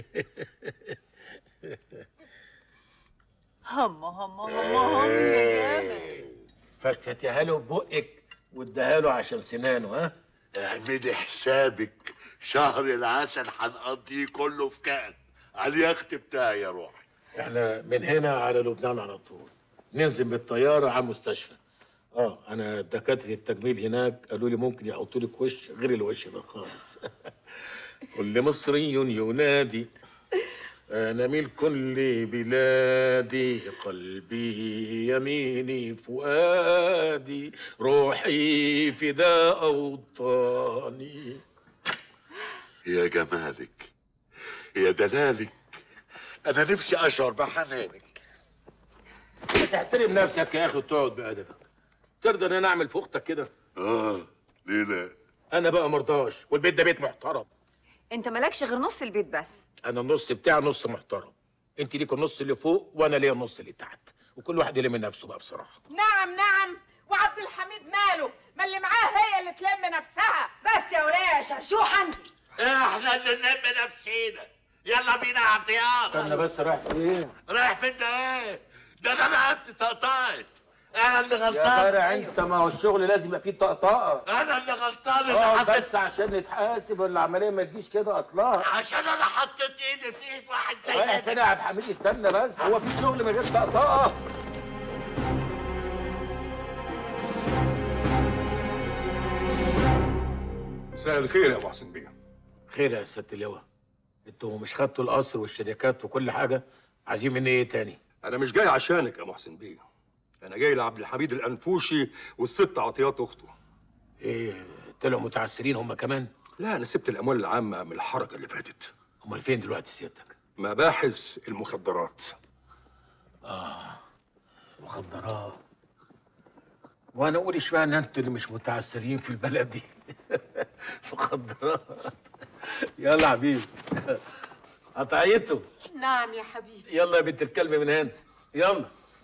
هم هم هم هم يا جامد فتفتيها له ببقك واديها له عشان سنانه ها اعملي حسابك شهر العسل هنقضيه كله في كان على اليخت بتاعي يا روحي احنا من هنا على لبنان على طول ننزل بالطياره على المستشفى اه انا دكاتره التجميل هناك قالوا لي ممكن يحطوا لك وش غير الوش ده خالص كل مصري ينادي انا ملك لبلادي قلبي يميني فؤادي روحي فداء اوطاني يا جمالك يا دلالك انا نفسي اشعر بحنانك تحترم نفسك يا اخي وتقعد بادبك ترضى ان انا اعمل في اختك كده اه ليه لا انا بقى مرضاش والبيت ده بيت محترم انت مالكش غير نص البيت بس انا النص بتاعي نص محترم انت ليك النص اللي فوق وانا ليا النص اللي تحت وكل واحد يلم نفسه بقى بصراحه نعم نعم وعبد الحميد ماله ما اللي معاه هي اللي تلم نفسها بس يا وليه شرشوح انت احنا اللي نلم نفسينا يلا بينا يا عطيان استنى بس رايح فين رايح فين ده ايه ده انا رقبتي اتقطعت انا اللي يا غلطان فرع انت ما هو الشغل لازم يبقى فيه طقطقه انا اللي غلطان اللي اه حطيت بس عشان نتحاسب العمليه ما تجيش كده اصلها عشان انا حطيت ايدي في ايد واحد زي رايح فين يا عبد الحميد استنى بس هو في شغل من غير طقطقه مساء الخير يا ابو حسن بيه خير يا سياده اللواء انتوا مش خدتوا القصر والشركات وكل حاجه عايزين مني ايه تاني انا مش جاي عشانك يا محسن بيه انا جاي لعبد الحميد الانفوشي والست عطيات اخته ايه طلعوا متعسرين هم كمان لا انا سبت الاموال العامه من الحركه اللي فاتت امال فين دلوقتي سيادتك مباحث المخدرات اه مخدرات وانا اقول اشمعنى انتوا اللي مش متعسرين في البلد دي مخدرات يلا يا حبيبي قطعيته نعم يا حبيبي يلا يا بنت الكلب من هنا يلا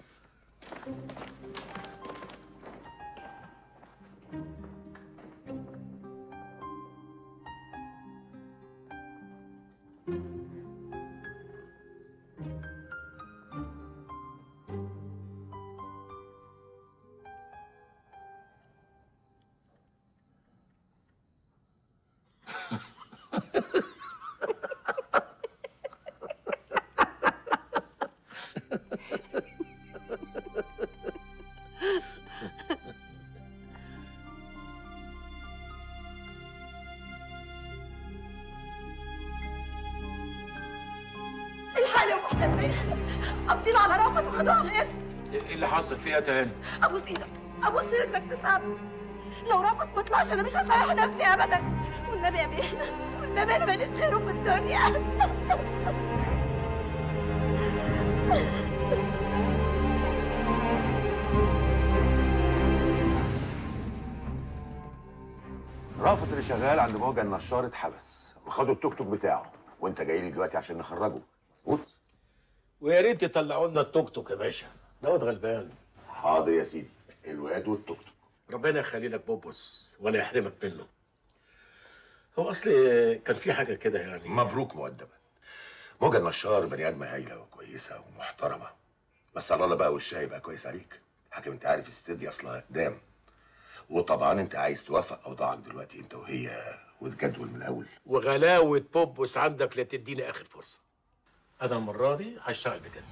الحال يا محسن بيه قابضين على رأفت وخدوه على الاسم ايه اللي حصل فيها تاني ابوس ايدك ابوس رجلك تساعدني لو رأفت ما طلعش انا مش هسامح نفسي ابدا والنبي يا بيه والنبي انا ماليش غيره في الدنيا رافض اللي شغال عند موجة النشار اتحبس وخدوا التوك توك بتاعه وانت جاي لي دلوقتي عشان نخرجه مظبوط ويا ريت يطلعوا لنا التوك توك يا باشا دوت غلبان حاضر يا سيدي الواد والتوك توك ربنا يخلي لك بوبوس ولا يحرمك منه هو اصل كان في حاجه كده يعني مبروك مقدما موجة النشار بني ادمه هايله وكويسه ومحترمه بس على الله بقى وشها يبقى كويس عليك حاجه انت عارف الست دي اصلها اقدام وطبعا انت عايز توفق اوضاعك دلوقتي انت وهي وتجدول من الاول وغلاوه بوبوس عندك لا تديني اخر فرصه انا المره دي هشتغل بجد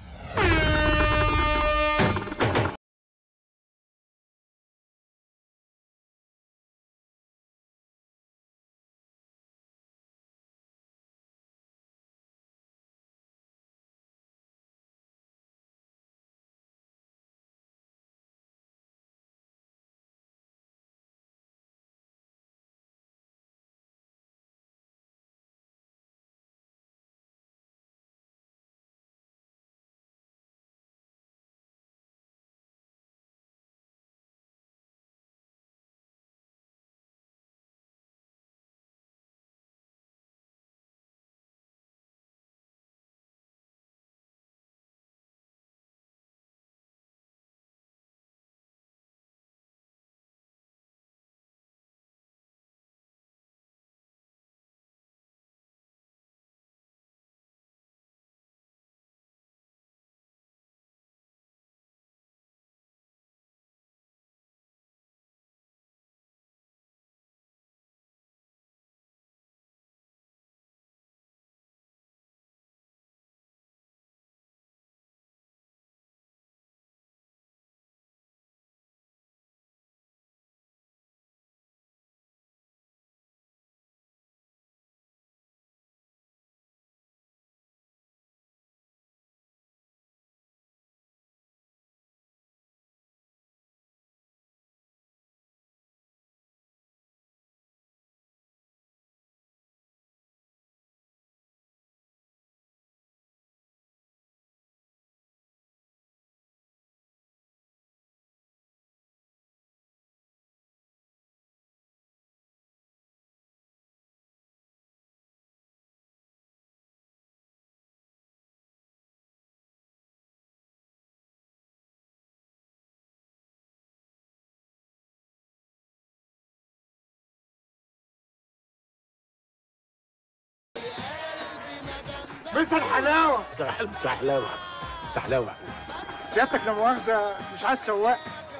مسا الحلاوه سحلاوه سحلاوه سيادتك لا مؤاخذه مش عايز سواق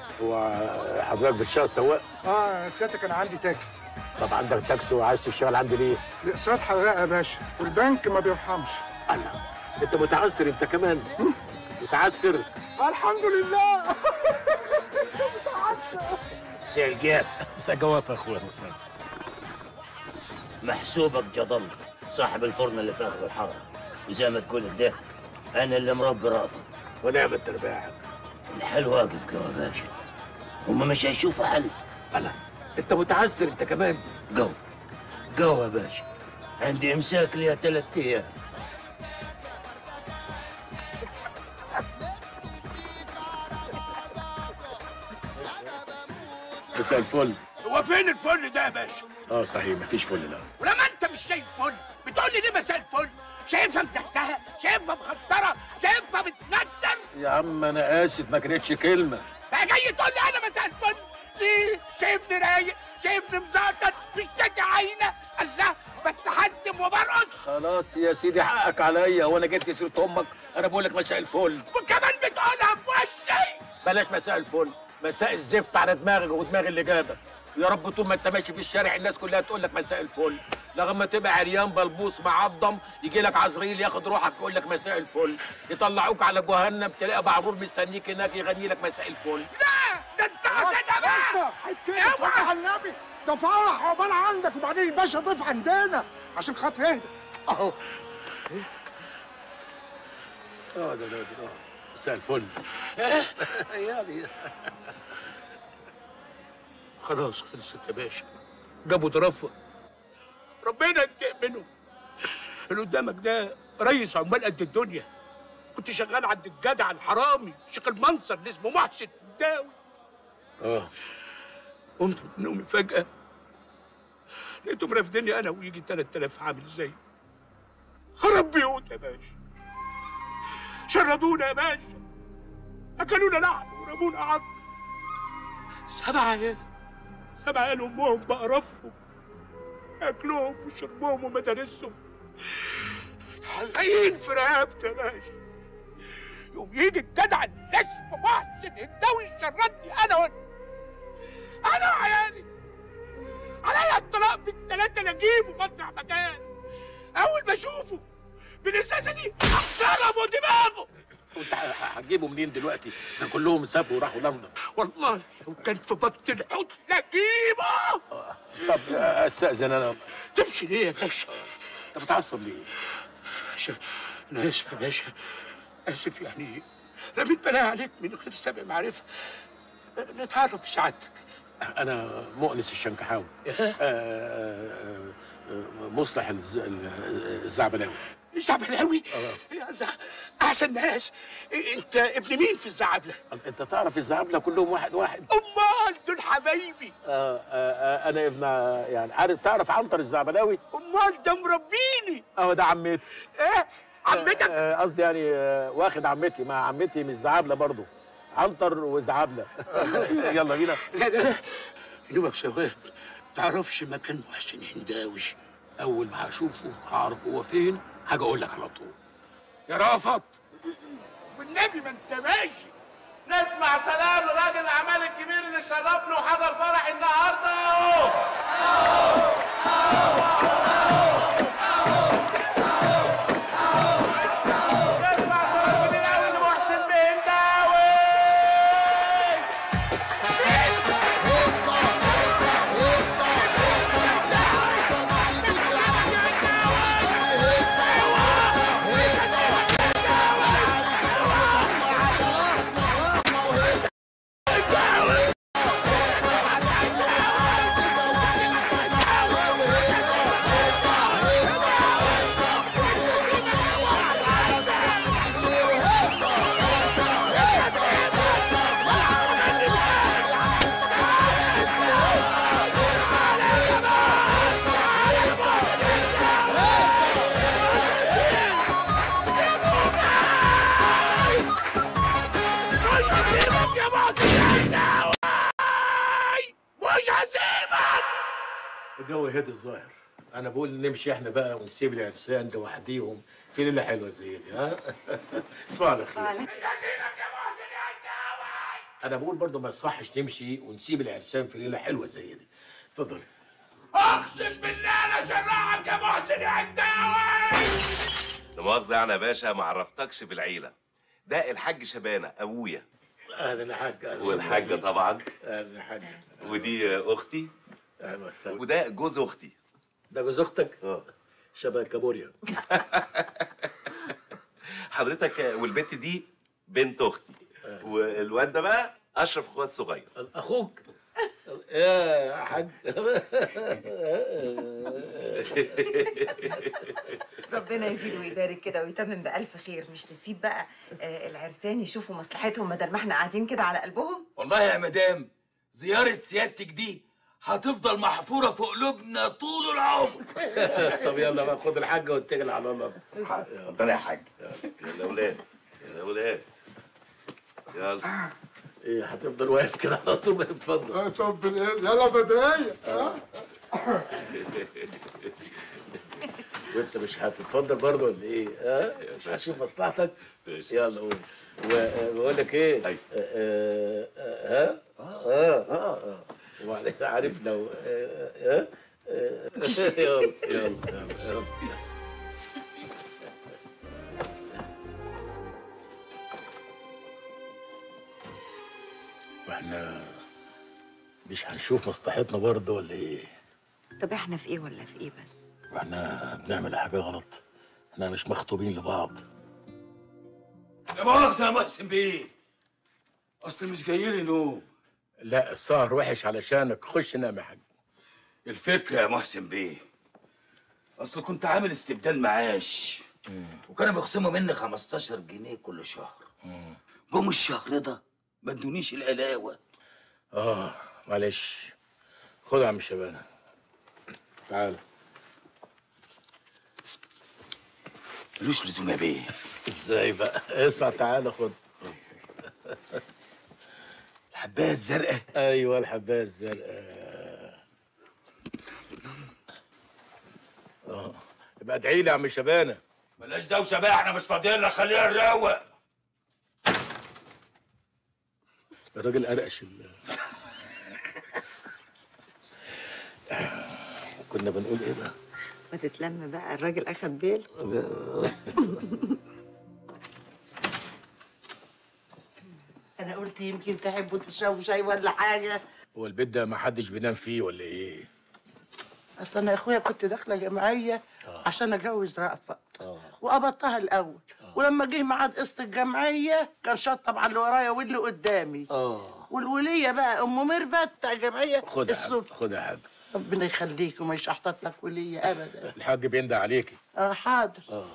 هو حضرتك بتشتغل سواق اه سيادتك انا عندي تاكسي طب عندك تاكسي وعايز تشتغل عندي ليه؟ اقساط حراقه يا باشا والبنك ما بيرحمش الله انت متعسر انت كمان متعسر الحمد لله مساء الجاب مساء جواف يا اخويا مساء محسوبك جدل صاحب الفرن اللي في اخر الحرم وزي ما تقول ده انا اللي مربي رافض ونعم التربيع الحل واقف جوا يا باشا هما مش هيشوفوا حل الله انت متعسر انت كمان جو جو يا باشا عندي امساك ليها ثلاث ايام مساء الفل هو فين الفل ده يا باشا؟ اه صحيح مفيش فل لا ولما انت مش شايف فل بتقول لي ليه مساء الفل؟ شايفها مزحزحه، شايفها مخدره، شايفها بتندر، يا عم انا اسف ما كانتش كلمه بقى جاي تقول لي انا مساء الفل؟ ليه؟ شايفني رايق، شايفني مزقط، مش شاكي عينه، الله بتحزم وبرقص، خلاص يا سيدي حقك عليا وانا جبت سيره امك انا بقول لك مساء الفل وكمان بتقولها في وشي، بلاش مساء الفل مساء الزفت على دماغك ودماغ اللي جابك يا رب طول ما انت ماشي في الشارع الناس كلها تقول لك مساء الفل لغايه تبقى عريان بلبوس معضم يجي لك عزريل ياخد روحك يقول لك مساء الفل يطلعوك على جهنم تلاقي بعرور مستنيك هناك يغني لك مساء الفل لا ده انت قصدها بقى اوعى على النبي ده فرح عقبال عندك وبعدين الباشا ضيف عندنا عشان خاطر اهدى اهو اه ده راجل اه مساء الفل يعني خلاص خلصت يا باشا جابوا ترفه ربنا ينتقم منهم اللي قدامك ده رئيس عمال قد الدنيا كنت شغال عند الجدع الحرامي شيخ المنصر اللي اسمه محسن الداوي اه قمت من نومي فجأة لقيتهم رافديني أنا ويجي 3000 عامل زيي خرب بيوت يا باشا شردونا يا باشا أكلونا لحم ورمونا عظم سبع عيال سبع عيال أمهم بقرفهم اكلهم وشربهم ومدارسهم متعلقين في رقبتي يا باشا يوم يجي الجدع اللي اسمه محسن هنداوي يشردني انا وانت انا وعيالي عليا الطلاق بالثلاثه اللي اجيبه مطرح مكان اول ما اشوفه بالازازه دي احترمه دماغه وانت هتجيبه منين دلوقتي؟ ده كلهم سافروا وراحوا لندن والله لو كان في بطن الحوت لاجيبه طب استاذن انا تمشي ليه يا باشا؟ انت بتعصب ليه؟ باشا انا اسف يا باشا اسف يعني رميت بلاها عليك من غير سابق معرفه نتعرف بسعادتك انا مؤنس الشنكحاوي آه، آه، آه، مصلح الز- ال- الزعبلاوي الزعبلاوي يلا احسن ناس انت ابن مين في الزعبله؟ انت تعرف الزعبله كلهم واحد واحد امال دول حبايبي آه آه آه انا ابن يعني عارف تعرف عنتر الزعبلاوي امال ده مربيني اه ده عمتي ايه عمتك آه، قصدي يعني آه، واخد عمتي مع عمتي مش زعبله برضه عنتر وزعبله يلا بينا لا لا دوبك ثواب تعرفش مكان محسن هنداوي اول ما هشوفه هعرف هو فين حاجه اقول لك على طول يا رافت والنبي ما انت ماشي نسمع سلام لراجل الاعمال الكبير اللي شرفنا وحضر فرح النهارده اهو نسمع سلام كبير قوي لمحسن بهنداوي مش هسيبك الجو هدي الظاهر انا بقول نمشي احنا بقى ونسيب العرسان لوحديهم في ليله حلوه زي دي ها اسمع على خير انا بقول برضو ما يصحش نمشي ونسيب العرسان في ليله حلوه زي دي اتفضل اقسم بالله انا شرعك يا محسن يا عداوي لا مؤاخذة يعني يا باشا ما عرفتكش بالعيلة ده الحاج شبانة أبويا اهلا يا حاج أهلا والحاجة وسهلا. طبعا اهلا يا حاج ودي أختي اهلا وسهلا وده جوز أختي ده جوز اختك؟ اه شبه كابوريا حضرتك والبت دي بنت أختي والواد ده بقى أشرف أخويا الصغير اخوك يا حاج ربنا يزيد ويبارك كده ويتمم بألف خير مش تسيب بقى آه، العرسان يشوفوا مصلحتهم بدل ما احنا قاعدين كده على قلبهم والله يا مدام زيارة سيادتك دي هتفضل محفورة في قلوبنا طول العمر طب يلا بقى خد الحاجه واتكل على الله اتفضل يا حاج يلا يا ولاد يلا يا ولاد يلا ايه هتفضل واقف كده على طول ما تتفضل طب يلا بدرية ها وانت مش هتتفضل برضه ولا ايه؟ ها؟ مش هتشوف مصلحتك؟ يلا قول وبقول لك ايه؟ آه، آه، آه، ها؟ اه اه اه وبعدين عارف لو آه، آه، آه، يلا يلا يلا يلا واحنا مش هنشوف مصلحتنا برضه ولا ايه؟ طب احنا في ايه ولا في ايه بس واحنا بنعمل حاجه غلط احنا مش مخطوبين لبعض لا مؤاخذة يا محسن بيه أصل مش جاي لي نوم لا السهر وحش علشانك خش نام يا حاج الفكرة يا محسن بيه أصل كنت عامل استبدال معاش وكانوا بيخصموا مني 15 جنيه كل شهر جم الشهر ده ما ادونيش العلاوة اه معلش خد يا عم شبانه تعال ملوش لزوم يا بيه ازاي بقى اسمع تعالى خد الحباية الزرقاء ايوه الحبايه الزرقاء يبقى ادعي لي يا عم شبانه بلاش دوشه بقى احنا مش فاضيين لك خلينا نروق الراجل قرقش ال... كنا بنقول ايه بقى؟ ما تتلم بقى الراجل اخد باله انا قلت يمكن تحبوا تشربوا شاي ولا حاجه هو البيت ده ما حدش بينام فيه ولا ايه؟ اصل انا يا اخويا كنت داخله جمعيه عشان اتجوز رأفت اه وقبضتها الاول ولما جه ميعاد قسط الجمعيه كان شطب على اللي ورايا واللي قدامي اه والوليه بقى ام ميرفت بتاع الجمعيه خد يا حاج الصبح خد يا حاج ربنا يخليك وما يشحطط لك وليه ابدا الحاج بيندى عليكي اه حاضر اه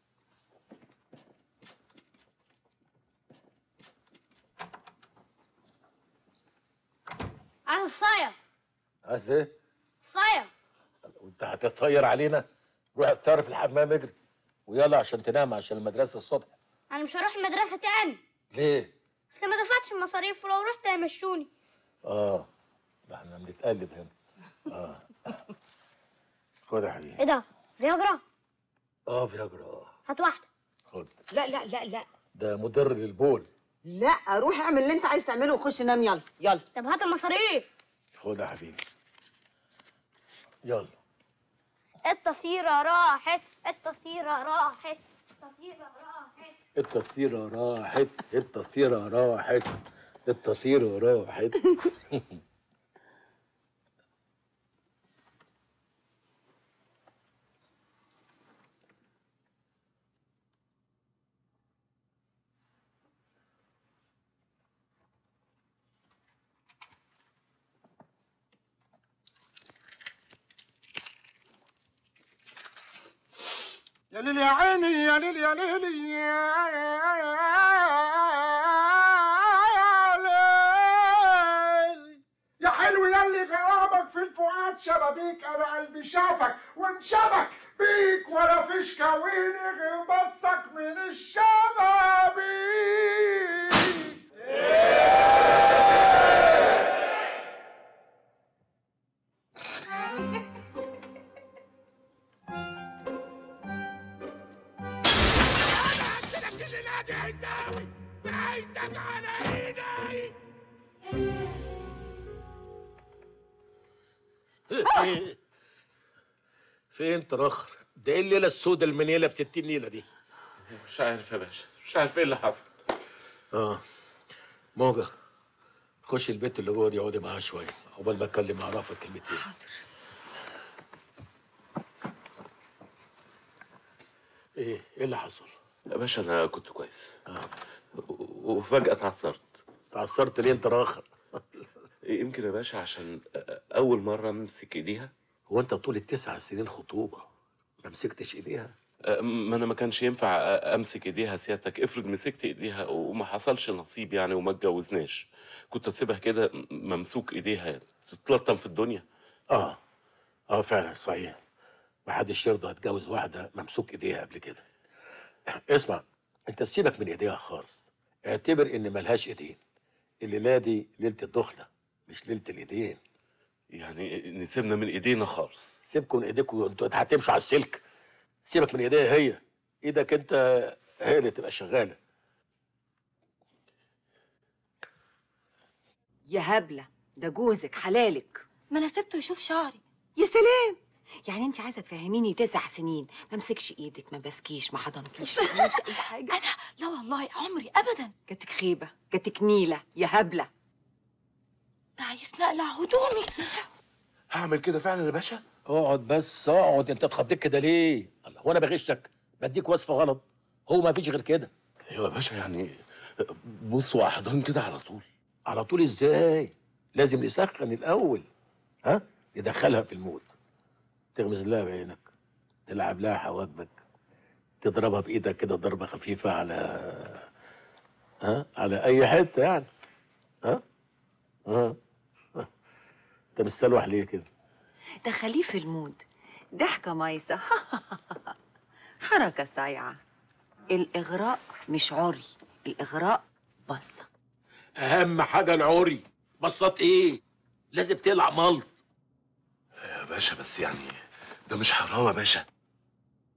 عايز الصايع عايز ايه؟ صايع انت هتطير علينا؟ روح اتصرف الحمام اجري ويلا عشان تنام عشان المدرسه الصبح انا مش هروح المدرسه تاني ليه؟ اصل ما دفعتش المصاريف ولو رحت هيمشوني اه ده احنا بنتقلب هنا اه خد يا حبيبي ايه ده فياجرا اه فياجرا هات واحده خد لا لا لا لا ده مضر للبول لا روح اعمل اللي انت عايز تعمله وخش نام يلا يلا طب هات المصاريف خد يا حبيبي يلا التصيرة راحت التصيرة راحت التصيرة راحت التصيرة راحت التصيرة راحت التصيرة راحت يا ليل يا عيني يا ليل يا ليل يا ليل يا حلو يلي غرامك في الفؤاد شبابيك انا قلبي شافك وانشبك بيك ولا فيش كويني غير بصك من الشبابيك فين تراخر؟ ده ايه الليله السوداء المنيله ب 60 نيله دي؟ مش عارف يا باشا مش عارف ايه اللي حصل اه موجة خش البيت اللي جوه دي اقعدي معاها شويه عقبال ما اتكلم مع رافض كلمتين حاضر ايه ايه اللي حصل؟ يا باشا انا كنت كويس و- وفجأة اتعثرت اتعثرت ليه انت راخر؟ يمكن يا باشا عشان أول مرة أمسك إيديها هو أنت طول التسع سنين خطوبة ما مسكتش إيديها؟ ما أنا ما كانش ينفع أمسك إيديها سيادتك افرض مسكت إيديها وما حصلش نصيب يعني وما اتجوزناش كنت أسيبها كده ممسوك إيديها تتلطم في الدنيا اه اه فعلا صحيح ما حدش يرضى يتجوز واحده ممسوك ايديها قبل كده اسمع انت سيبك من ايديها خالص اعتبر ان ملهاش ايدين الليله دي ليله الدخله مش ليله الايدين يعني نسيبنا من ايدينا خالص سيبكم من ايديكم انتوا هتمشوا على السلك سيبك من ايديها هي ايدك انت هي اللي تبقى شغاله يا هبله ده جوزك حلالك ما انا سبته يشوف شعري يا سلام يعني انت عايزه تفهميني تسع سنين ما امسكش ايدك ما بسكيش ما حضنكيش ما بعملش اي حاجه انا لا والله عمري ابدا جاتك خيبه جاتك نيله يا هبله ده عايز نقلع هدومي هعمل كده فعلا يا باشا اقعد بس اقعد انت اتخضيت كده ليه الله هو انا بغشك بديك وصفه غلط هو ما فيش غير كده ايوه يا باشا يعني بص واحضان كده على طول على طول ازاي لازم نسخن الاول ها ندخلها في المود تغمز لها بعينك تلعب لها حواجبك تضربها بايدك كده ضربه خفيفه على ها على اي حته يعني ها ها ها. انت مستلوح ليه كده دخليه في المود ضحكه مايسه حركه صايعه الاغراء مش عري الاغراء بصه اهم حاجه العري بصات ايه لازم تلعب ملط يا باشا بس يعني ده مش حرام يا باشا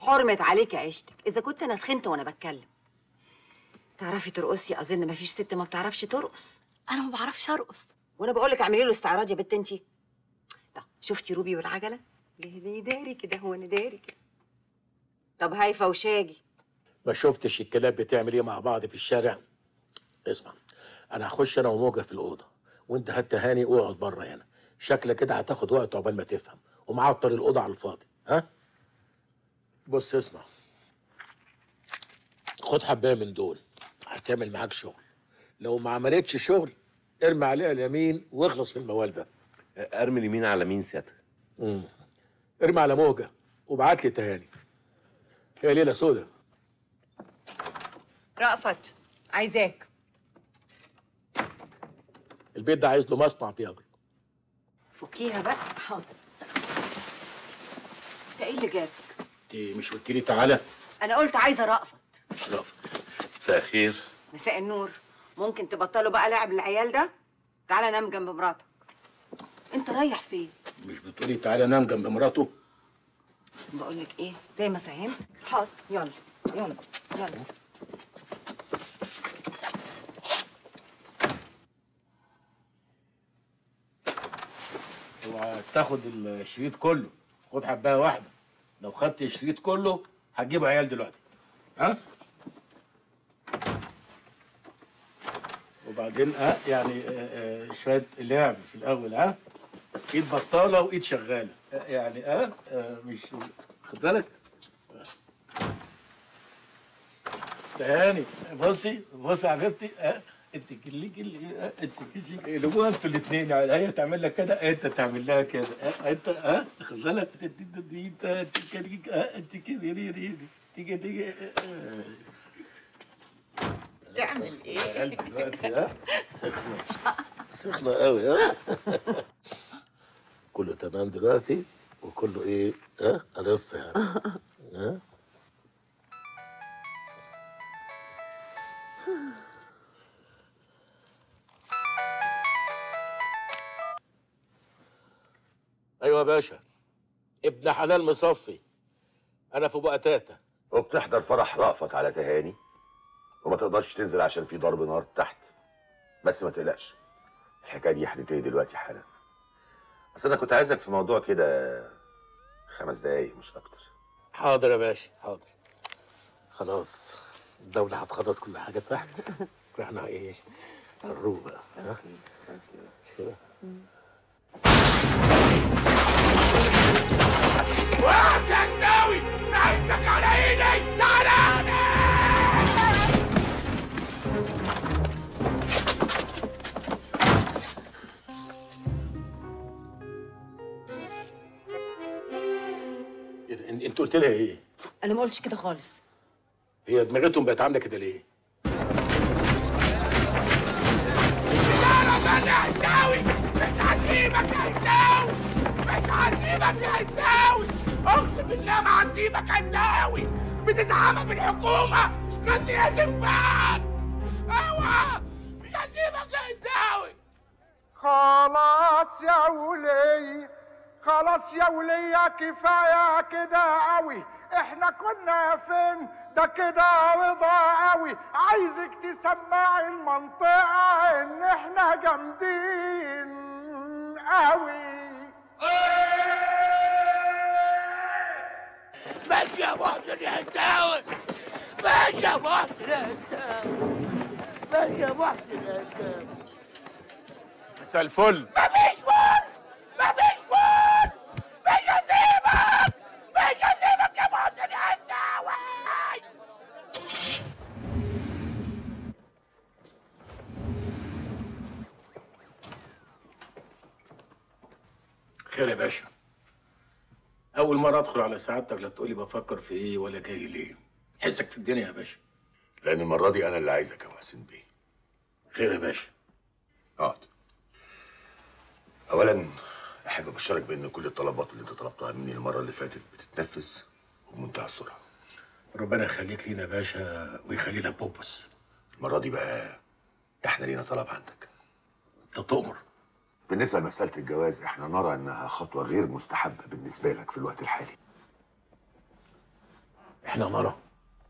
حرمت عليك عيشتك اذا كنت انا سخنت وانا بتكلم تعرفي ترقصي اظن مفيش ست ما بتعرفش ترقص انا ما بعرفش ارقص وانا بقول لك اعملي له استعراض يا بنت انتي طب شفتي روبي والعجله ليه ليه داري كده هو انا داري كده طب هايفه وشاجي ما شفتش الكلاب بتعمل ايه مع بعض في الشارع اسمع انا هخش انا وموجة في الاوضه وانت هات هاني واقعد بره هنا شكلك كده هتاخد وقت عقبال ما تفهم ومعطل الاوضه على الفاضي ها بص اسمع خد حبايه من دول هتعمل معاك شغل لو ما عملتش شغل ارمي عليها اليمين واخلص من الموال ده ارمي اليمين على مين سيادتك امم ارمي على موجه وابعت لي تهاني هي ليله سودة رأفت عايزاك البيت ده عايز له مصنع فيه اجر فكيها بقى حاضر انت ايه اللي جابك انت مش قلت لي تعالى انا قلت عايزه رأفت رافض مساء الخير مساء النور ممكن تبطلوا بقى لعب العيال ده تعالى نام جنب مراتك انت رايح فين مش بتقولي تعالى نام جنب مراته بقول لك ايه زي ما فهمت حاضر يلا يلا يلا اوعى تاخد الشريط كله خد حبايه واحده لو خدت الشريط كله هتجيب عيال دلوقتي ها وبعدين اه يعني آه آه شويه لعب في الاول ها ايد بطاله وايد شغاله آه يعني اه, آه مش خد بالك تهاني بصي بصي يا حبيبتي اه انت كلي كلي اه انت كلي اللي انتوا الاثنين يعني هي تعمل لك كده انت تعمل لها كده اه انت اه خد بالك انت انت انت انت كده اه انت كده ري ري تيجي تيجي اه تعمل يا قلبي دلوقتي ها سخنة سخنة قوي ها كله تمام دلوقتي وكله ايه ها قلصت يعني ها ايوه يا باشا ابن حلال مصفي انا في بقى تاتا وبتحضر فرح رأفت على تهاني وما تقدرش تنزل عشان في ضرب نار تحت بس ما تقلقش الحكايه دي هتنتهي دلوقتي حالا بس انا كنت عايزك في موضوع كده خمس دقايق مش اكتر حاضر يا باشا حاضر خلاص الدولة هتخلص كل حاجة تحت واحنا ايه نروح بقى ها؟ كده. واحد يا جناوي عندك على ايدي تعالى ايه ده؟ انت انت قلت لها ايه؟ انا ما قلتش كده خالص هي دماغتهم بقت عاملة كده ليه؟ انا عزاوي مش هسيبك يا عزاوي مش هسيبك يا عزاوي اقسم بالله ما هسيبك يا عزاوي بتتعامل بالحكومه خليها تنفعك اوعى مش هسيبك يا عزاوي خلاص يا ولي خلاص يا ولية كفاية كده قوي احنا كنا فين ده كده رضا قوي عايزك تسمعي المنطقة ان احنا جامدين قوي ماشي يا محسن يا هداوي ماشي يا محسن يا هداوي ماشي يا محسن يا هداوي مساء الفل مفيش فول مفيش فول مش هسيبك مش هسيبك يا محسن يا هداوي خير يا باشا أول مرة أدخل على سعادتك لا تقولي بفكر في إيه ولا جاي ليه حسك في الدنيا يا باشا لان المره دي انا اللي عايزك يا محسن بيه خير يا باشا اقعد اولا احب ابشرك بان كل الطلبات اللي انت طلبتها مني المره اللي فاتت بتتنفذ وبمنتهى السرعه ربنا يخليك لينا يا باشا ويخلي لك بوبس المره دي بقى احنا لينا طلب عندك انت تؤمر بالنسبه لمساله الجواز احنا نرى انها خطوه غير مستحبه بالنسبه لك في الوقت الحالي احنا نرى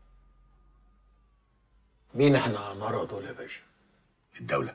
مين احنا نرى دول يا باشا الدولة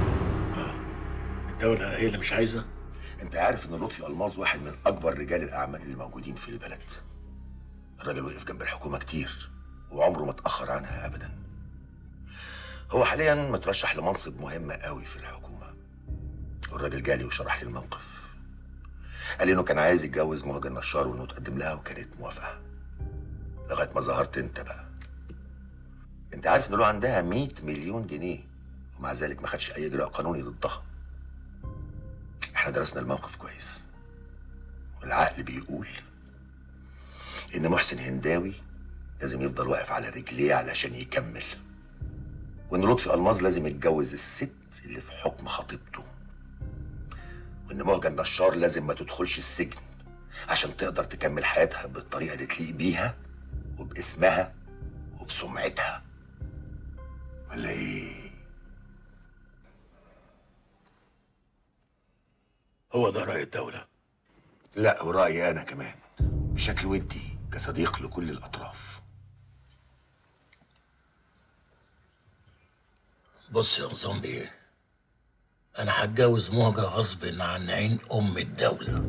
الدولة هي اللي مش عايزة انت عارف ان لطفي الماظ واحد من اكبر رجال الاعمال اللي موجودين في البلد الراجل وقف جنب الحكومه كتير وعمره ما اتاخر عنها ابدا هو حاليا مترشح لمنصب مهم قوي في الحكومه والراجل جالي وشرح لي الموقف قال لي انه كان عايز يتجوز مهاجر نشار وانه تقدم لها وكانت موافقه لغايه ما ظهرت انت بقى انت عارف ان له عندها 100 مليون جنيه ومع ذلك ما خدش اي اجراء قانوني ضدها احنا درسنا الموقف كويس والعقل بيقول ان محسن هنداوي لازم يفضل واقف على رجليه علشان يكمل وان لطفي الماظ لازم يتجوز الست اللي في حكم خطيبته وان مهجة النشار لازم ما تدخلش السجن عشان تقدر تكمل حياتها بالطريقه اللي تليق بيها وباسمها وبسمعتها ولا ايه هو ده رأي الدولة لا ورأيي أنا كمان بشكل ودي كصديق لكل الأطراف بص يا نظام بيه انا هتجوز مهجة غصب عن عين ام الدولة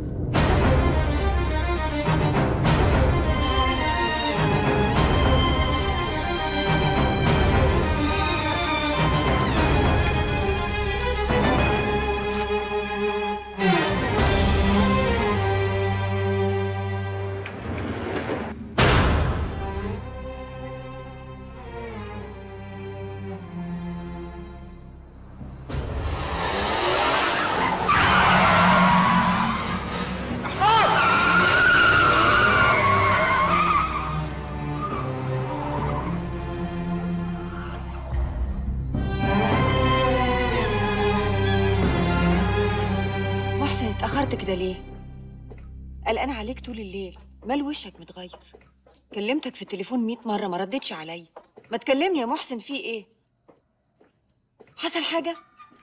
محسن اتأخرت كده ليه؟ قلقان عليك طول الليل مال وشك متغير كلمتك في التليفون مئة مرة ما ردتش عليا ما تكلمني يا محسن في ايه؟ حصل حاجة؟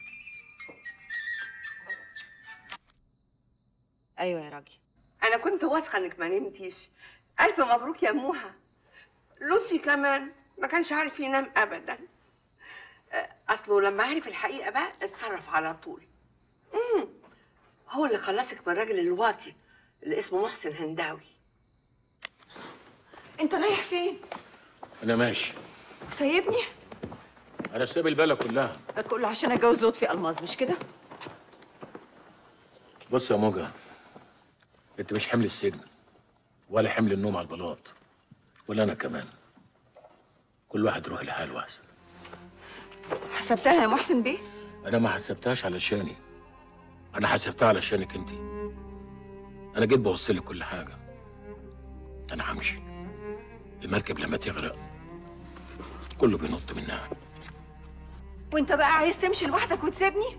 ايوه يا راجل انا كنت واثقه انك ما نمتيش الف مبروك يا موها لطفي كمان ما كانش عارف ينام ابدا أه، اصله لما عرف الحقيقه بقى اتصرف على طول امم هو اللي خلصك من الراجل الواطي اللي اسمه محسن هنداوي انت رايح فين؟ انا ماشي سايبني؟ انا سايب البلد كلها كله عشان اتجوز لطفي الماظ مش كده؟ بص يا موجة انت مش حمل السجن ولا حمل النوم على البلاط ولا انا كمان كل واحد يروح لحاله احسن حسبتها يا محسن بيه؟ انا ما حسبتهاش علشاني انا حسبتها علشانك انت انا جيت بوصل لك كل حاجه انا همشي المركب لما تغرق كله بينط منها وانت بقى عايز تمشي لوحدك وتسيبني؟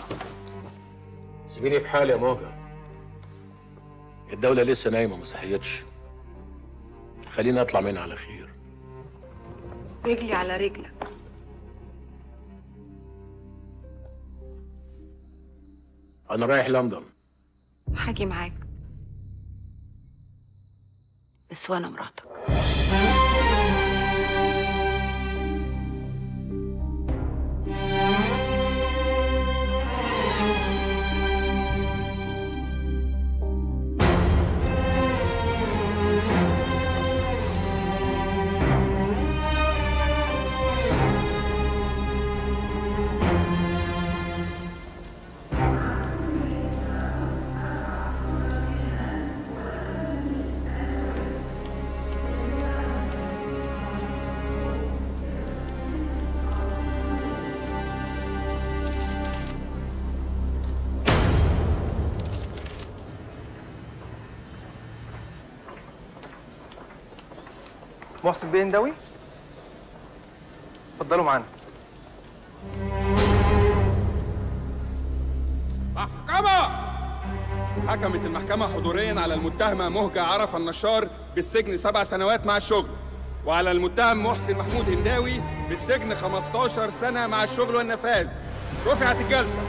سيبيني في حالي يا موجة الدولة لسه نايمة ما صحيتش خليني اطلع منها على خير رجلي على رجلك انا رايح لندن هاجي معاك بس وانا مراتك محسن بيه هنداوي اتفضلوا معانا محكمة حكمت المحكمة حضوريا على المتهمة مهجة عرفة النشار بالسجن سبع سنوات مع الشغل وعلى المتهم محسن محمود هنداوي بالسجن 15 سنة مع الشغل والنفاذ رفعت الجلسة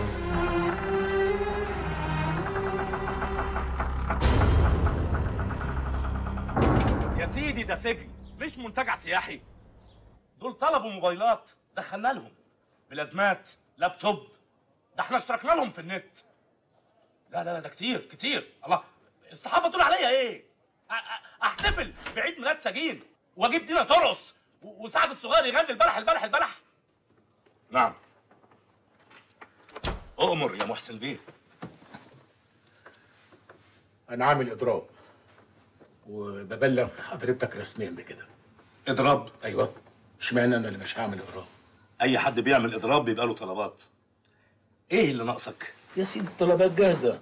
يا سيدي ده سجن مش منتجع سياحي دول طلبوا موبايلات دخلنا لهم بلازمات لابتوب ده احنا اشتركنا لهم في النت لا لا لا ده كتير كتير الله الصحافه تقول عليا ايه أ- أ- احتفل بعيد ميلاد سجين واجيب دينا ترقص و- وسعد الصغير يغني البلح البلح البلح نعم اؤمر يا محسن بيه انا عامل اضراب وببلغ حضرتك رسميا بكده اضراب ايوه اشمعنى انا اللي مش هعمل اضراب اي حد بيعمل اضراب بيبقى له طلبات ايه اللي ناقصك يا سيدي الطلبات جاهزه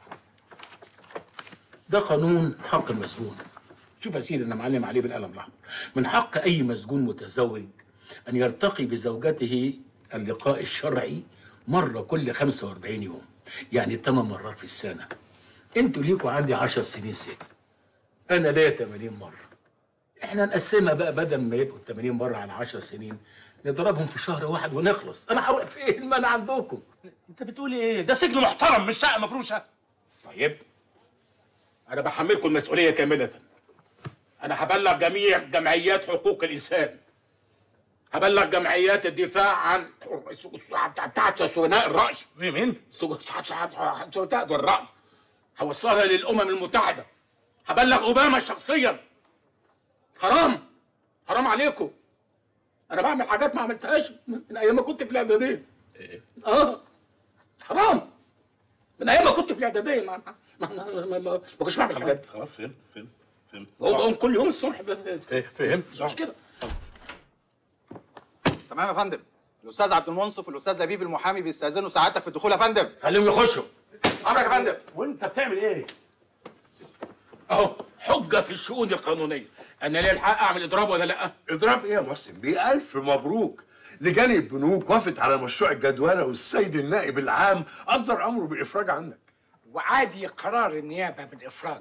ده قانون حق المسجون شوف يا سيدي انا معلم عليه بالقلم الاحمر من حق اي مسجون متزوج ان يرتقي بزوجته اللقاء الشرعي مره كل 45 يوم يعني 8 مرات في السنه انتوا ليكوا عندي 10 سنين سجن انا ليا 80 مره احنا نقسمها بقى بدل ما يبقوا 80 مره على 10 سنين نضربهم في شهر واحد ونخلص انا هروح فين ما انا عندكم انت بتقول ايه ده سجن محترم مش شقه مفروشه طيب انا بحملكم المسؤوليه كامله انا هبلغ جميع جمعيات حقوق الانسان هبلغ جمعيات الدفاع عن بتاعت سجناء الراي مين مين؟ سجناء الراي هوصلها للامم المتحده هبلغ اوباما شخصيا حرام حرام عليكم انا بعمل حاجات ما عملتهاش من ايام ما كنت في الاعداديه اه حرام من ايام ما كنت في الاعداديه ما ما ما, ما, ما, ما كنتش بعمل حاجات دي. خلاص فهمت فهمت فهمت بقوم بقوم كل يوم الصبح ب- ب- فهمت مش كده تمام يا فندم الاستاذ عبد المنصف والاستاذ لبيب المحامي بيستاذنوا سعادتك في الدخول يا فندم خليهم يخشوا امرك يا فندم وانت بتعمل ايه اهو حجه في الشؤون القانونيه انا ليه الحق اعمل اضراب ولا لا اضراب ايه يا محسن بيه الف مبروك لجان البنوك وافت على مشروع الجدولة والسيد النائب العام اصدر امره بالافراج عنك وعادي قرار النيابه بالافراج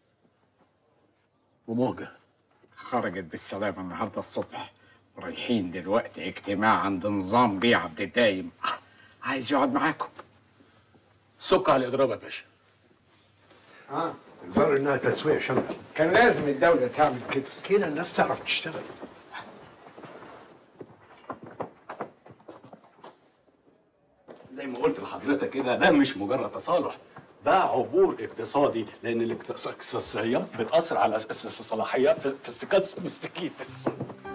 وموجه خرجت بالسلامه النهارده الصبح رايحين دلوقتي اجتماع عند نظام بيه عبد الدايم عايز يقعد معاكم سك على الاضراب يا باشا اه الظاهر انها تسوية شاملة كان لازم الدوله تعمل كده كده الناس تعرف تشتغل زي ما قلت لحضرتك كده ده مش مجرد تصالح ده عبور اقتصادي لان الاقتصاديات بتاثر على الس- الس- الصلاحيات في في السكاس مستكيتس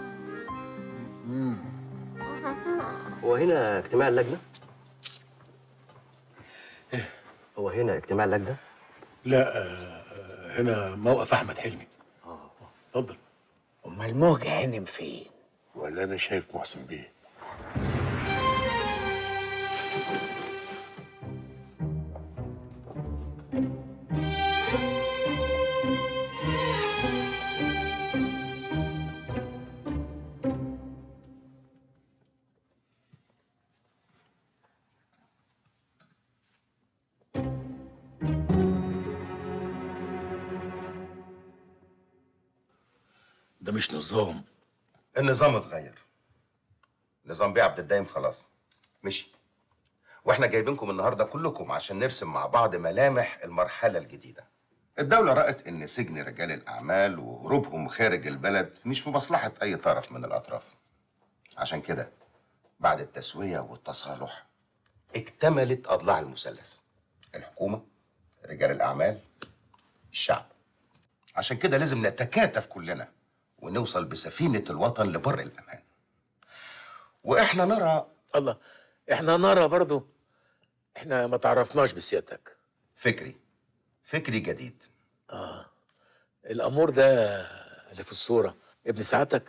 هو هنا اجتماع اللجنة؟ هو هنا اجتماع اللجنة؟ لا آه، آه، هنا موقف احمد حلمي اتفضل امال موجة هانم فين؟ ولا انا شايف محسن بيه ده مش نظام النظام اتغير نظام بيه عبد الدايم خلاص مشي واحنا جايبينكم النهارده كلكم عشان نرسم مع بعض ملامح المرحله الجديده الدولة رأت إن سجن رجال الأعمال وهروبهم خارج البلد مش في مصلحة أي طرف من الأطراف. عشان كده بعد التسوية والتصالح اكتملت أضلاع المثلث. الحكومة، رجال الأعمال، الشعب. عشان كده لازم نتكاتف كلنا ونوصل بسفينة الوطن لبر الأمان. وإحنا نرى الله احنا نرى برضو احنا ما تعرفناش بسيادتك فكري فكري جديد اه الامور ده اللي في الصوره ابن سعادتك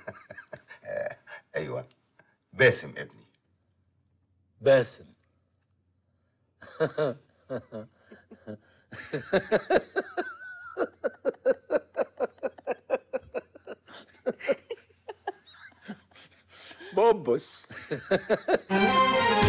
أيوه باسم ابني باسم بوبس